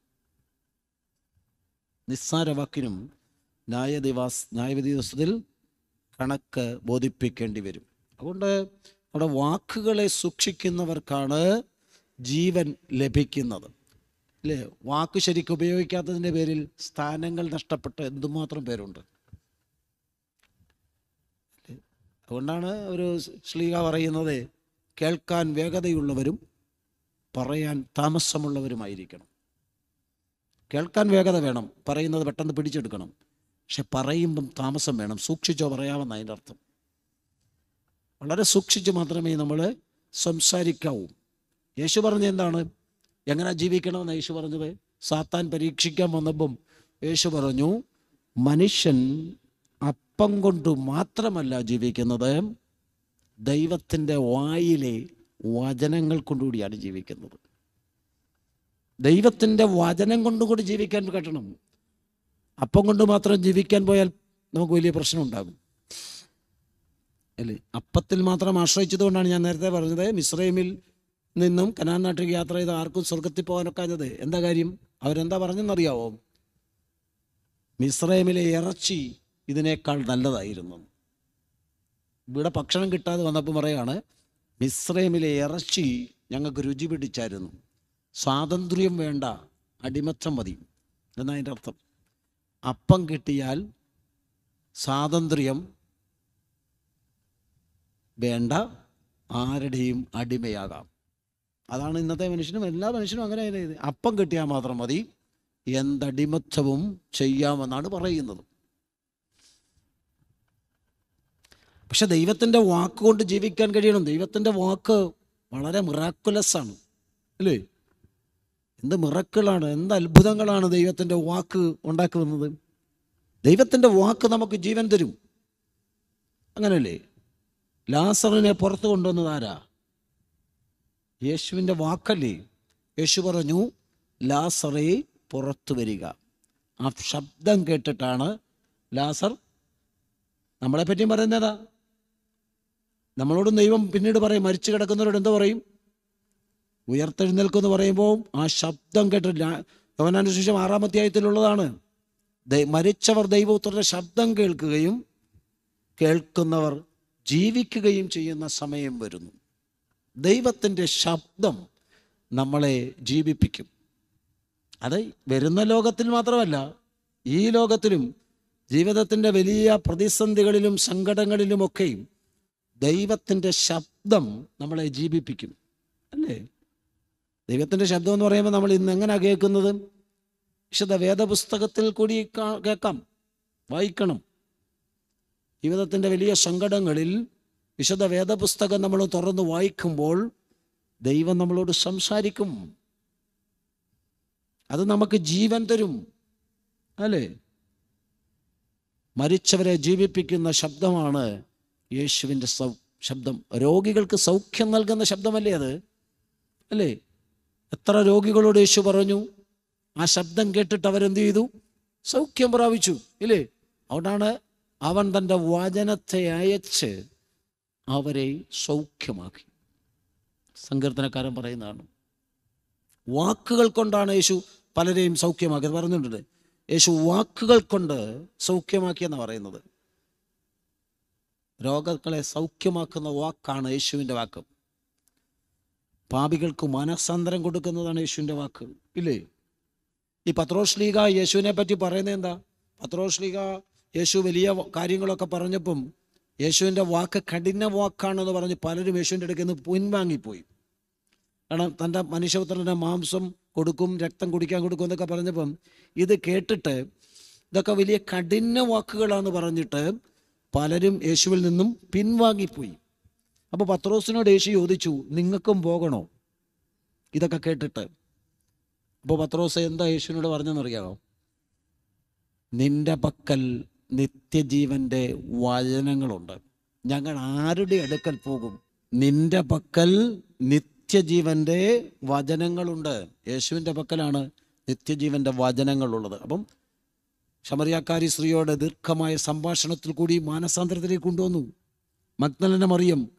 നിസ്സാര വാക്കിനും ന്യായദിവാസ് ന്യായവിധി ദിവസത്തിൽ കണക്ക് ബോധിപ്പിക്കേണ്ടി വരും അതുകൊണ്ട് നമ്മുടെ വാക്കുകളെ സൂക്ഷിക്കുന്നവർക്കാണ് ജീവൻ ലഭിക്കുന്നത് അല്ലേ വാക്ക് ശരിക്കും ഉപയോഗിക്കാത്തതിൻ്റെ പേരിൽ സ്ഥാനങ്ങൾ നഷ്ടപ്പെട്ട് എന്തുമാത്രം പേരുണ്ട് അല്ലേ? അതുകൊണ്ടാണ് ഒരു ശ്ലീക പറയുന്നത് കേൾക്കാൻ വേഗതയുള്ളവരും പറയാൻ താമസമുള്ളവരുമായിരിക്കണം കേൾക്കാൻ വേഗത വേണം പറയുന്നത് പെട്ടെന്ന് പിടിച്ചെടുക്കണം പക്ഷെ പറയുമ്പം താമസം വേണം സൂക്ഷിച്ചോ പറയാമെന്ന് അതിൻ്റെ അർത്ഥം വളരെ സൂക്ഷിച്ച് മാത്രമേ നമ്മൾ സംസാരിക്കാവൂ യേശു പറഞ്ഞ എന്താണ് എങ്ങനെ ജീവിക്കണമെന്ന് യേശു പറഞ്ഞത് സാത്താൻ പരീക്ഷിക്കാൻ വന്നപ്പം യേശു പറഞ്ഞു മനുഷ്യൻ അപ്പം കൊണ്ട് മാത്രമല്ല ജീവിക്കുന്നത് ദൈവത്തിൻ്റെ വായിലെ വചനങ്ങൾ കൊണ്ടുകൂടിയാണ് ജീവിക്കുന്നത് ദൈവത്തിൻ്റെ വചനം കൊണ്ടും കൂടി ജീവിക്കാൻ കിട്ടണം അപ്പം കൊണ്ട് മാത്രം ജീവിക്കാൻ പോയാൽ നമുക്ക് വലിയ പ്രശ്നം ഉണ്ടാകും അല്ലേ അപ്പത്തിൽ മാത്രം ആശ്രയിച്ചതുകൊണ്ടാണ് ഞാൻ നേരത്തെ പറഞ്ഞത് മിസ്രൈമിൽ നിന്നും കനാൻ നാട്ടിലേക്ക് യാത്ര ചെയ്ത ആർക്കും സ്വർഗത്തിൽ പോകാനൊക്കാഞ്ഞത് എന്താ കാര്യം അവരെന്താ പറഞ്ഞെന്നറിയാവോ മിസ്രൈമിലെ ഇറച്ചി ഇതിനേക്കാൾ നല്ലതായിരുന്നു ഇവിടെ ഭക്ഷണം കിട്ടാതെ വന്നപ്പോൾ പറയാണ് മിസ്രൈമിലെ ഇറച്ചി ഞങ്ങൾക്ക് രുചി പിടിച്ചായിരുന്നു സ്വാതന്ത്ര്യം വേണ്ട അടിമത്തം മതി എന്നാ അതിൻ്റെ അർത്ഥം അപ്പം കിട്ടിയാൽ സ്വാതന്ത്ര്യം വേണ്ട ആരുടെയും അടിമയാകാം അതാണ് ഇന്നത്തെ മനുഷ്യനും എല്ലാ മനുഷ്യനും അങ്ങനെ ആയത് അപ്പം കിട്ടിയാൽ മാത്രം മതി എന്തടിമത്വവും ചെയ്യാമെന്നാണ് പറയുന്നത് പക്ഷെ ദൈവത്തിൻ്റെ വാക്ക് കൊണ്ട് ജീവിക്കാൻ കഴിയണം ദൈവത്തിൻ്റെ വാക്ക് വളരെ മിറാക്കുലസ് ആണ് അല്ലേ എന്ത് മിറക്കിളാണ് എന്ത് അത്ഭുതങ്ങളാണ് ദൈവത്തിൻ്റെ വാക്ക് ഉണ്ടാക്കുന്നത് ദൈവത്തിൻ്റെ വാക്ക് നമുക്ക് ജീവൻ തരും അങ്ങനല്ലേ ലാസറിനെ പുറത്തു കൊണ്ടുവന്നത് ആരാ യേശുവിൻ്റെ വാക്കല്ലേ യേശു പറഞ്ഞു ലാസറെ പുറത്തു വരിക ആ ശബ്ദം കേട്ടിട്ടാണ് ലാസർ നമ്മളെ പറ്റിയും പറയുന്നതാ നമ്മളോടും ദൈവം പിന്നീട് പറയും മരിച്ചു കിടക്കുന്നവരോട് എന്താ പറയും ഉയർത്തെഴുന്നേൽക്കുമെന്ന് പറയുമ്പോൾ ആ ശബ്ദം കേട്ട് യവനാനുശേഷം ആറാം അധ്യായത്തിലുള്ളതാണ് ദൈ- മരിച്ചവർ ദൈവപുത്രന്റെ ശബ്ദം കേൾക്കുകയും കേൾക്കുന്നവർ ജീവിക്കുകയും ചെയ്യുന്ന സമയം വരുന്നു ദൈവത്തിൻ്റെ ശബ്ദം നമ്മളെ ജീവിപ്പിക്കും അത് വരുന്ന ലോകത്തിൽ മാത്രമല്ല ഈ ലോകത്തിലും ജീവിതത്തിൻ്റെ വലിയ പ്രതിസന്ധികളിലും സങ്കടങ്ങളിലുമൊക്കെയും ദൈവത്തിൻ്റെ ശബ്ദം നമ്മളെ ജീവിപ്പിക്കും അല്ലേ ദൈവത്തിൻ്റെ ശബ്ദം എന്ന് പറയുമ്പോൾ നമ്മൾ ഇന്ന് എങ്ങനെയാണ് കേൾക്കുന്നത് വിശുദ്ധ വേദപുസ്തകത്തിൽ കൂടി കാ- കേൾക്കാം വായിക്കണം ജീവിതത്തിൻ്റെ വലിയ സങ്കടങ്ങളിൽ വിശുദ്ധ വേദപുസ്തകം നമ്മൾ തുറന്ന് വായിക്കുമ്പോൾ ദൈവം നമ്മളോട് സംസാരിക്കും അത് നമുക്ക് ജീവൻ തരും അല്ലേ മരിച്ചവരെ ജീവിപ്പിക്കുന്ന ശബ്ദമാണ് യേശുവിൻ്റെ സൗ ശബ്ദം രോഗികൾക്ക് സൗഖ്യം നൽകുന്ന ശബ്ദമല്ലേ അത് അല്ലേ എത്ര രോഗികളോട് യേശു പറഞ്ഞു ആ ശബ്ദം കേട്ടിട്ട് അവരെന്ത് ചെയ്തു സൗഖ്യം പ്രാപിച്ചു ഇല്ലേ അതുകൊണ്ടാണ് അവൻ തൻ്റെ വചനത്തെ അയച്ച് അവരെ സൗഖ്യമാക്കി സങ്കീർത്തനക്കാരൻ പറയുന്നതാണ് വാക്കുകൾ കൊണ്ടാണ് യേശു പലരെയും സൗഖ്യമാക്കിയത് പറഞ്ഞിട്ടുണ്ട് യേശു വാക്കുകൾ കൊണ്ട് സൗഖ്യമാക്കിയെന്ന് പറയുന്നത് രോഗങ്ങളെ സൗഖ്യമാക്കുന്ന വാക്കാണ് യേശുവിൻ്റെ വാക്ക് പാപികൾക്ക് മനസ്സാന്തരം കൊടുക്കുന്നതാണ് യേശുവിൻ്റെ വാക്ക് ഇല്ലേ ഈ പത്രോശ്ലീഗ യേശുവിനെ പറ്റി പറയുന്നത് എന്താ പത്രോശ്ലീഗ യേശു വലിയ വ- കാര്യങ്ങളൊക്കെ പറഞ്ഞപ്പം യേശുവിൻ്റെ വാക്ക് കഠിന വാക്കാണെന്ന് പറഞ്ഞ് പലരും യേശുവിൻ്റെ അടുക്കൽ നിന്ന് പിൻവാങ്ങിപ്പോയി കാരണം തൻ്റെ മനുഷ്യപുത്രൻ്റെ മാംസം കൊടുക്കും രക്തം കുടിക്കാൻ കൊടുക്കും എന്നൊക്കെ പറഞ്ഞപ്പം ഇത് കേട്ടിട്ട് ഇതൊക്കെ വലിയ കഠിന വാക്കുകളാന്ന് പറഞ്ഞിട്ട് പലരും യേശുവിൽ നിന്നും പിൻവാങ്ങിപ്പോയി അപ്പോൾ പത്രോസിനോട് യേശു ചോദിച്ചു നിങ്ങൾക്കും പോകണോ ഇതൊക്കെ കേട്ടിട്ട് അപ്പോൾ പത്രോസ് എന്താ യേശുവിനോട് പറഞ്ഞെന്നറിയാമോ നിന്റെ പക്കൽ നിത്യജീവന്റെ വചനങ്ങളുണ്ട് ഞങ്ങൾ ആരുടെ അടുക്കൽ പോകും നിന്റെ പക്കൽ നിത്യജീവന്റെ വചനങ്ങളുണ്ട് യേശുവിൻ്റെ പക്കലാണ് നിത്യജീവന്റെ വചനങ്ങളുള്ളത് അപ്പം ശമറിയാക്കാരി സ്ത്രീയോട് ദീർഘമായ സംഭാഷണത്തിൽ കൂടി മാനസാന്തരത്തിലേക്ക് കൊണ്ടുവന്നു മഗ്നലന മറിയം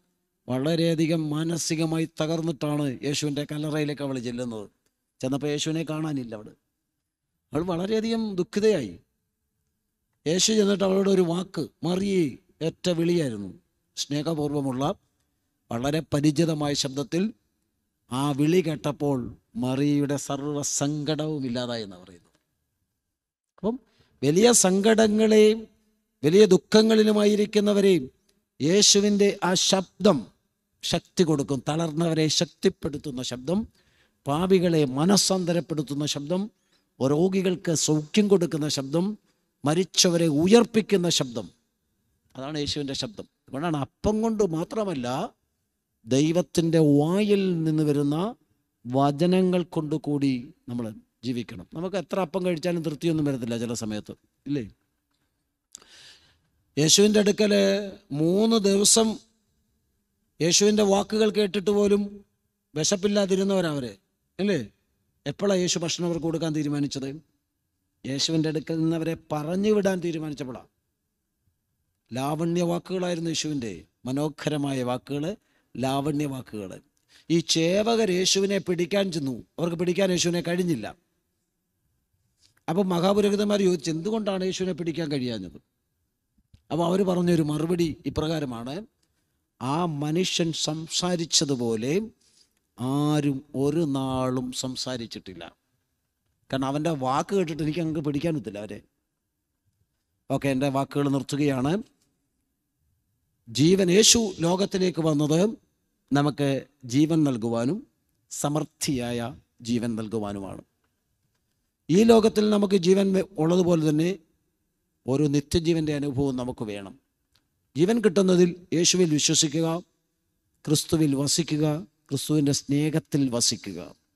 വളരെയധികം മാനസികമായി തകർന്നിട്ടാണ് യേശുവിൻ്റെ കല്ലറയിലേക്ക് അവൾ ചെല്ലുന്നത് ചെന്നപ്പോൾ യേശുവിനെ കാണാനില്ല അവിടെ അവൾ വളരെയധികം ദുഃഖിതയായി യേശു ചെന്നിട്ട് അവളോട് ഒരു വാക്ക് മറിയേ ഒറ്റ വിളിയായിരുന്നു സ്നേഹപൂർവമുള്ള വളരെ പരിചിതമായ ശബ്ദത്തിൽ ആ വിളി കേട്ടപ്പോൾ മറിയയുടെ സർവ്വ സങ്കടവും ഇല്ലാതായി എന്ന് പറയുന്നത് അപ്പം വലിയ സങ്കടങ്ങളെയും വലിയ ദുഃഖങ്ങളിലുമായിരിക്കുന്നവരെയും യേശുവിൻ്റെ ആ ശബ്ദം ശക്തി കൊടുക്കും തളർന്നവരെ ശക്തിപ്പെടുത്തുന്ന ശബ്ദം പാപികളെ മനസ്സാന്തരപ്പെടുത്തുന്ന ശബ്ദം രോഗികൾക്ക് സൗഖ്യം കൊടുക്കുന്ന ശബ്ദം മരിച്ചവരെ ഉയർപ്പിക്കുന്ന ശബ്ദം അതാണ് യേശുവിൻ്റെ ശബ്ദം അതുകൊണ്ടാണ് അപ്പം കൊണ്ട് മാത്രമല്ല ദൈവത്തിൻ്റെ വായിൽ നിന്ന് വരുന്ന വചനങ്ങൾ കൊണ്ട് കൂടി നമ്മൾ ജീവിക്കണം നമുക്ക് എത്ര അപ്പം കഴിച്ചാലും തൃപ്തിയൊന്നും വരത്തില്ല ചില സമയത്ത് ഇല്ലേ യേശുവിൻ്റെ അടുക്കൽ മൂന്ന് ദിവസം യേശുവിൻ്റെ വാക്കുകൾ കേട്ടിട്ട് പോലും വിശപ്പില്ലാതിരുന്നവരവരെ അല്ലേ എപ്പോഴാണ് യേശു ഭക്ഷണം അവർക്ക് കൊടുക്കാൻ തീരുമാനിച്ചത് യേശുവിൻ്റെ അടുക്കൽ നിന്നവരെ പറഞ്ഞു വിടാൻ തീരുമാനിച്ചപ്പോഴാണ് ലാവണ്യ വാക്കുകളായിരുന്നു യേശുവിൻ്റെ മനോഹരമായ വാക്കുകൾ ലാവണ്യ വാക്കുകൾ ഈ ചേവകർ യേശുവിനെ പിടിക്കാൻ ചെന്നു അവർക്ക് പിടിക്കാൻ യേശുവിനെ കഴിഞ്ഞില്ല അപ്പം മഹാപുരോഹിതന്മാർ ചോദിച്ചു എന്തുകൊണ്ടാണ് യേശുവിനെ പിടിക്കാൻ കഴിയാഞ്ഞത് അപ്പോൾ അവർ പറഞ്ഞൊരു മറുപടി ഇപ്രകാരമാണ് ആ മനുഷ്യൻ സംസാരിച്ചതുപോലെ ആരും ഒരു നാളും സംസാരിച്ചിട്ടില്ല കാരണം അവൻ്റെ വാക്ക് കേട്ടിട്ട് എനിക്ക് അങ്ങ് പിടിക്കാൻ പറ്റില്ല അവരെ ഓക്കെ എൻ്റെ വാക്കുകൾ നിർത്തുകയാണ് ജീവൻ യേശു ലോകത്തിലേക്ക് വന്നത് നമുക്ക് ജീവൻ നൽകുവാനും സമൃദ്ധിയായ ജീവൻ നൽകുവാനുമാണ് ഈ ലോകത്തിൽ നമുക്ക് ജീവൻ വെ- ഉള്ളതുപോലെ തന്നെ ഒരു നിത്യജീവൻ്റെ അനുഭവം നമുക്ക് വേണം ജീവൻ കിട്ടുന്നതിൽ യേശുവിൽ വിശ്വസിക്കുക ക്രിസ്തുവിൽ വസിക്കുക ക്രിസ്തുവിൻ്റെ സ്നേഹത്തിൽ വസിക്കുക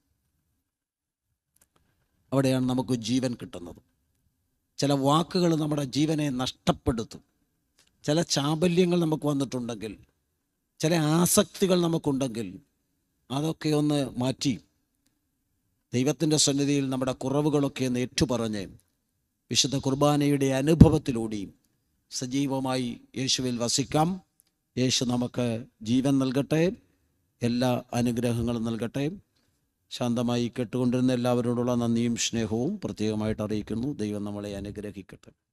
അവിടെയാണ് നമുക്ക് ജീവൻ കിട്ടുന്നത് ചില വാക്കുകൾ നമ്മുടെ ജീവനെ നഷ്ടപ്പെടുത്തും ചില ചാബല്യങ്ങൾ നമുക്ക് വന്നിട്ടുണ്ടെങ്കിൽ ചില ആസക്തികൾ നമുക്കുണ്ടെങ്കിൽ അതൊക്കെ ഒന്ന് മാറ്റി ദൈവത്തിൻ്റെ സന്നിധിയിൽ നമ്മുടെ കുറവുകളൊക്കെ ഒന്ന് ഏറ്റുപറഞ്ഞ് വിശുദ്ധ കുർബാനയുടെ അനുഭവത്തിലൂടെയും സജീവമായി യേശുവിൽ വസിക്കാം യേശു നമുക്ക് ജീവൻ നൽകട്ടെ എല്ലാ അനുഗ്രഹങ്ങളും നൽകട്ടെ ശാന്തമായി കേട്ടുകൊണ്ടിരുന്ന എല്ലാവരോടുള്ള നന്ദിയും സ്നേഹവും പ്രത്യേകമായിട്ട് അറിയിക്കുന്നു ദൈവം നമ്മളെ അനുഗ്രഹിക്കട്ടെ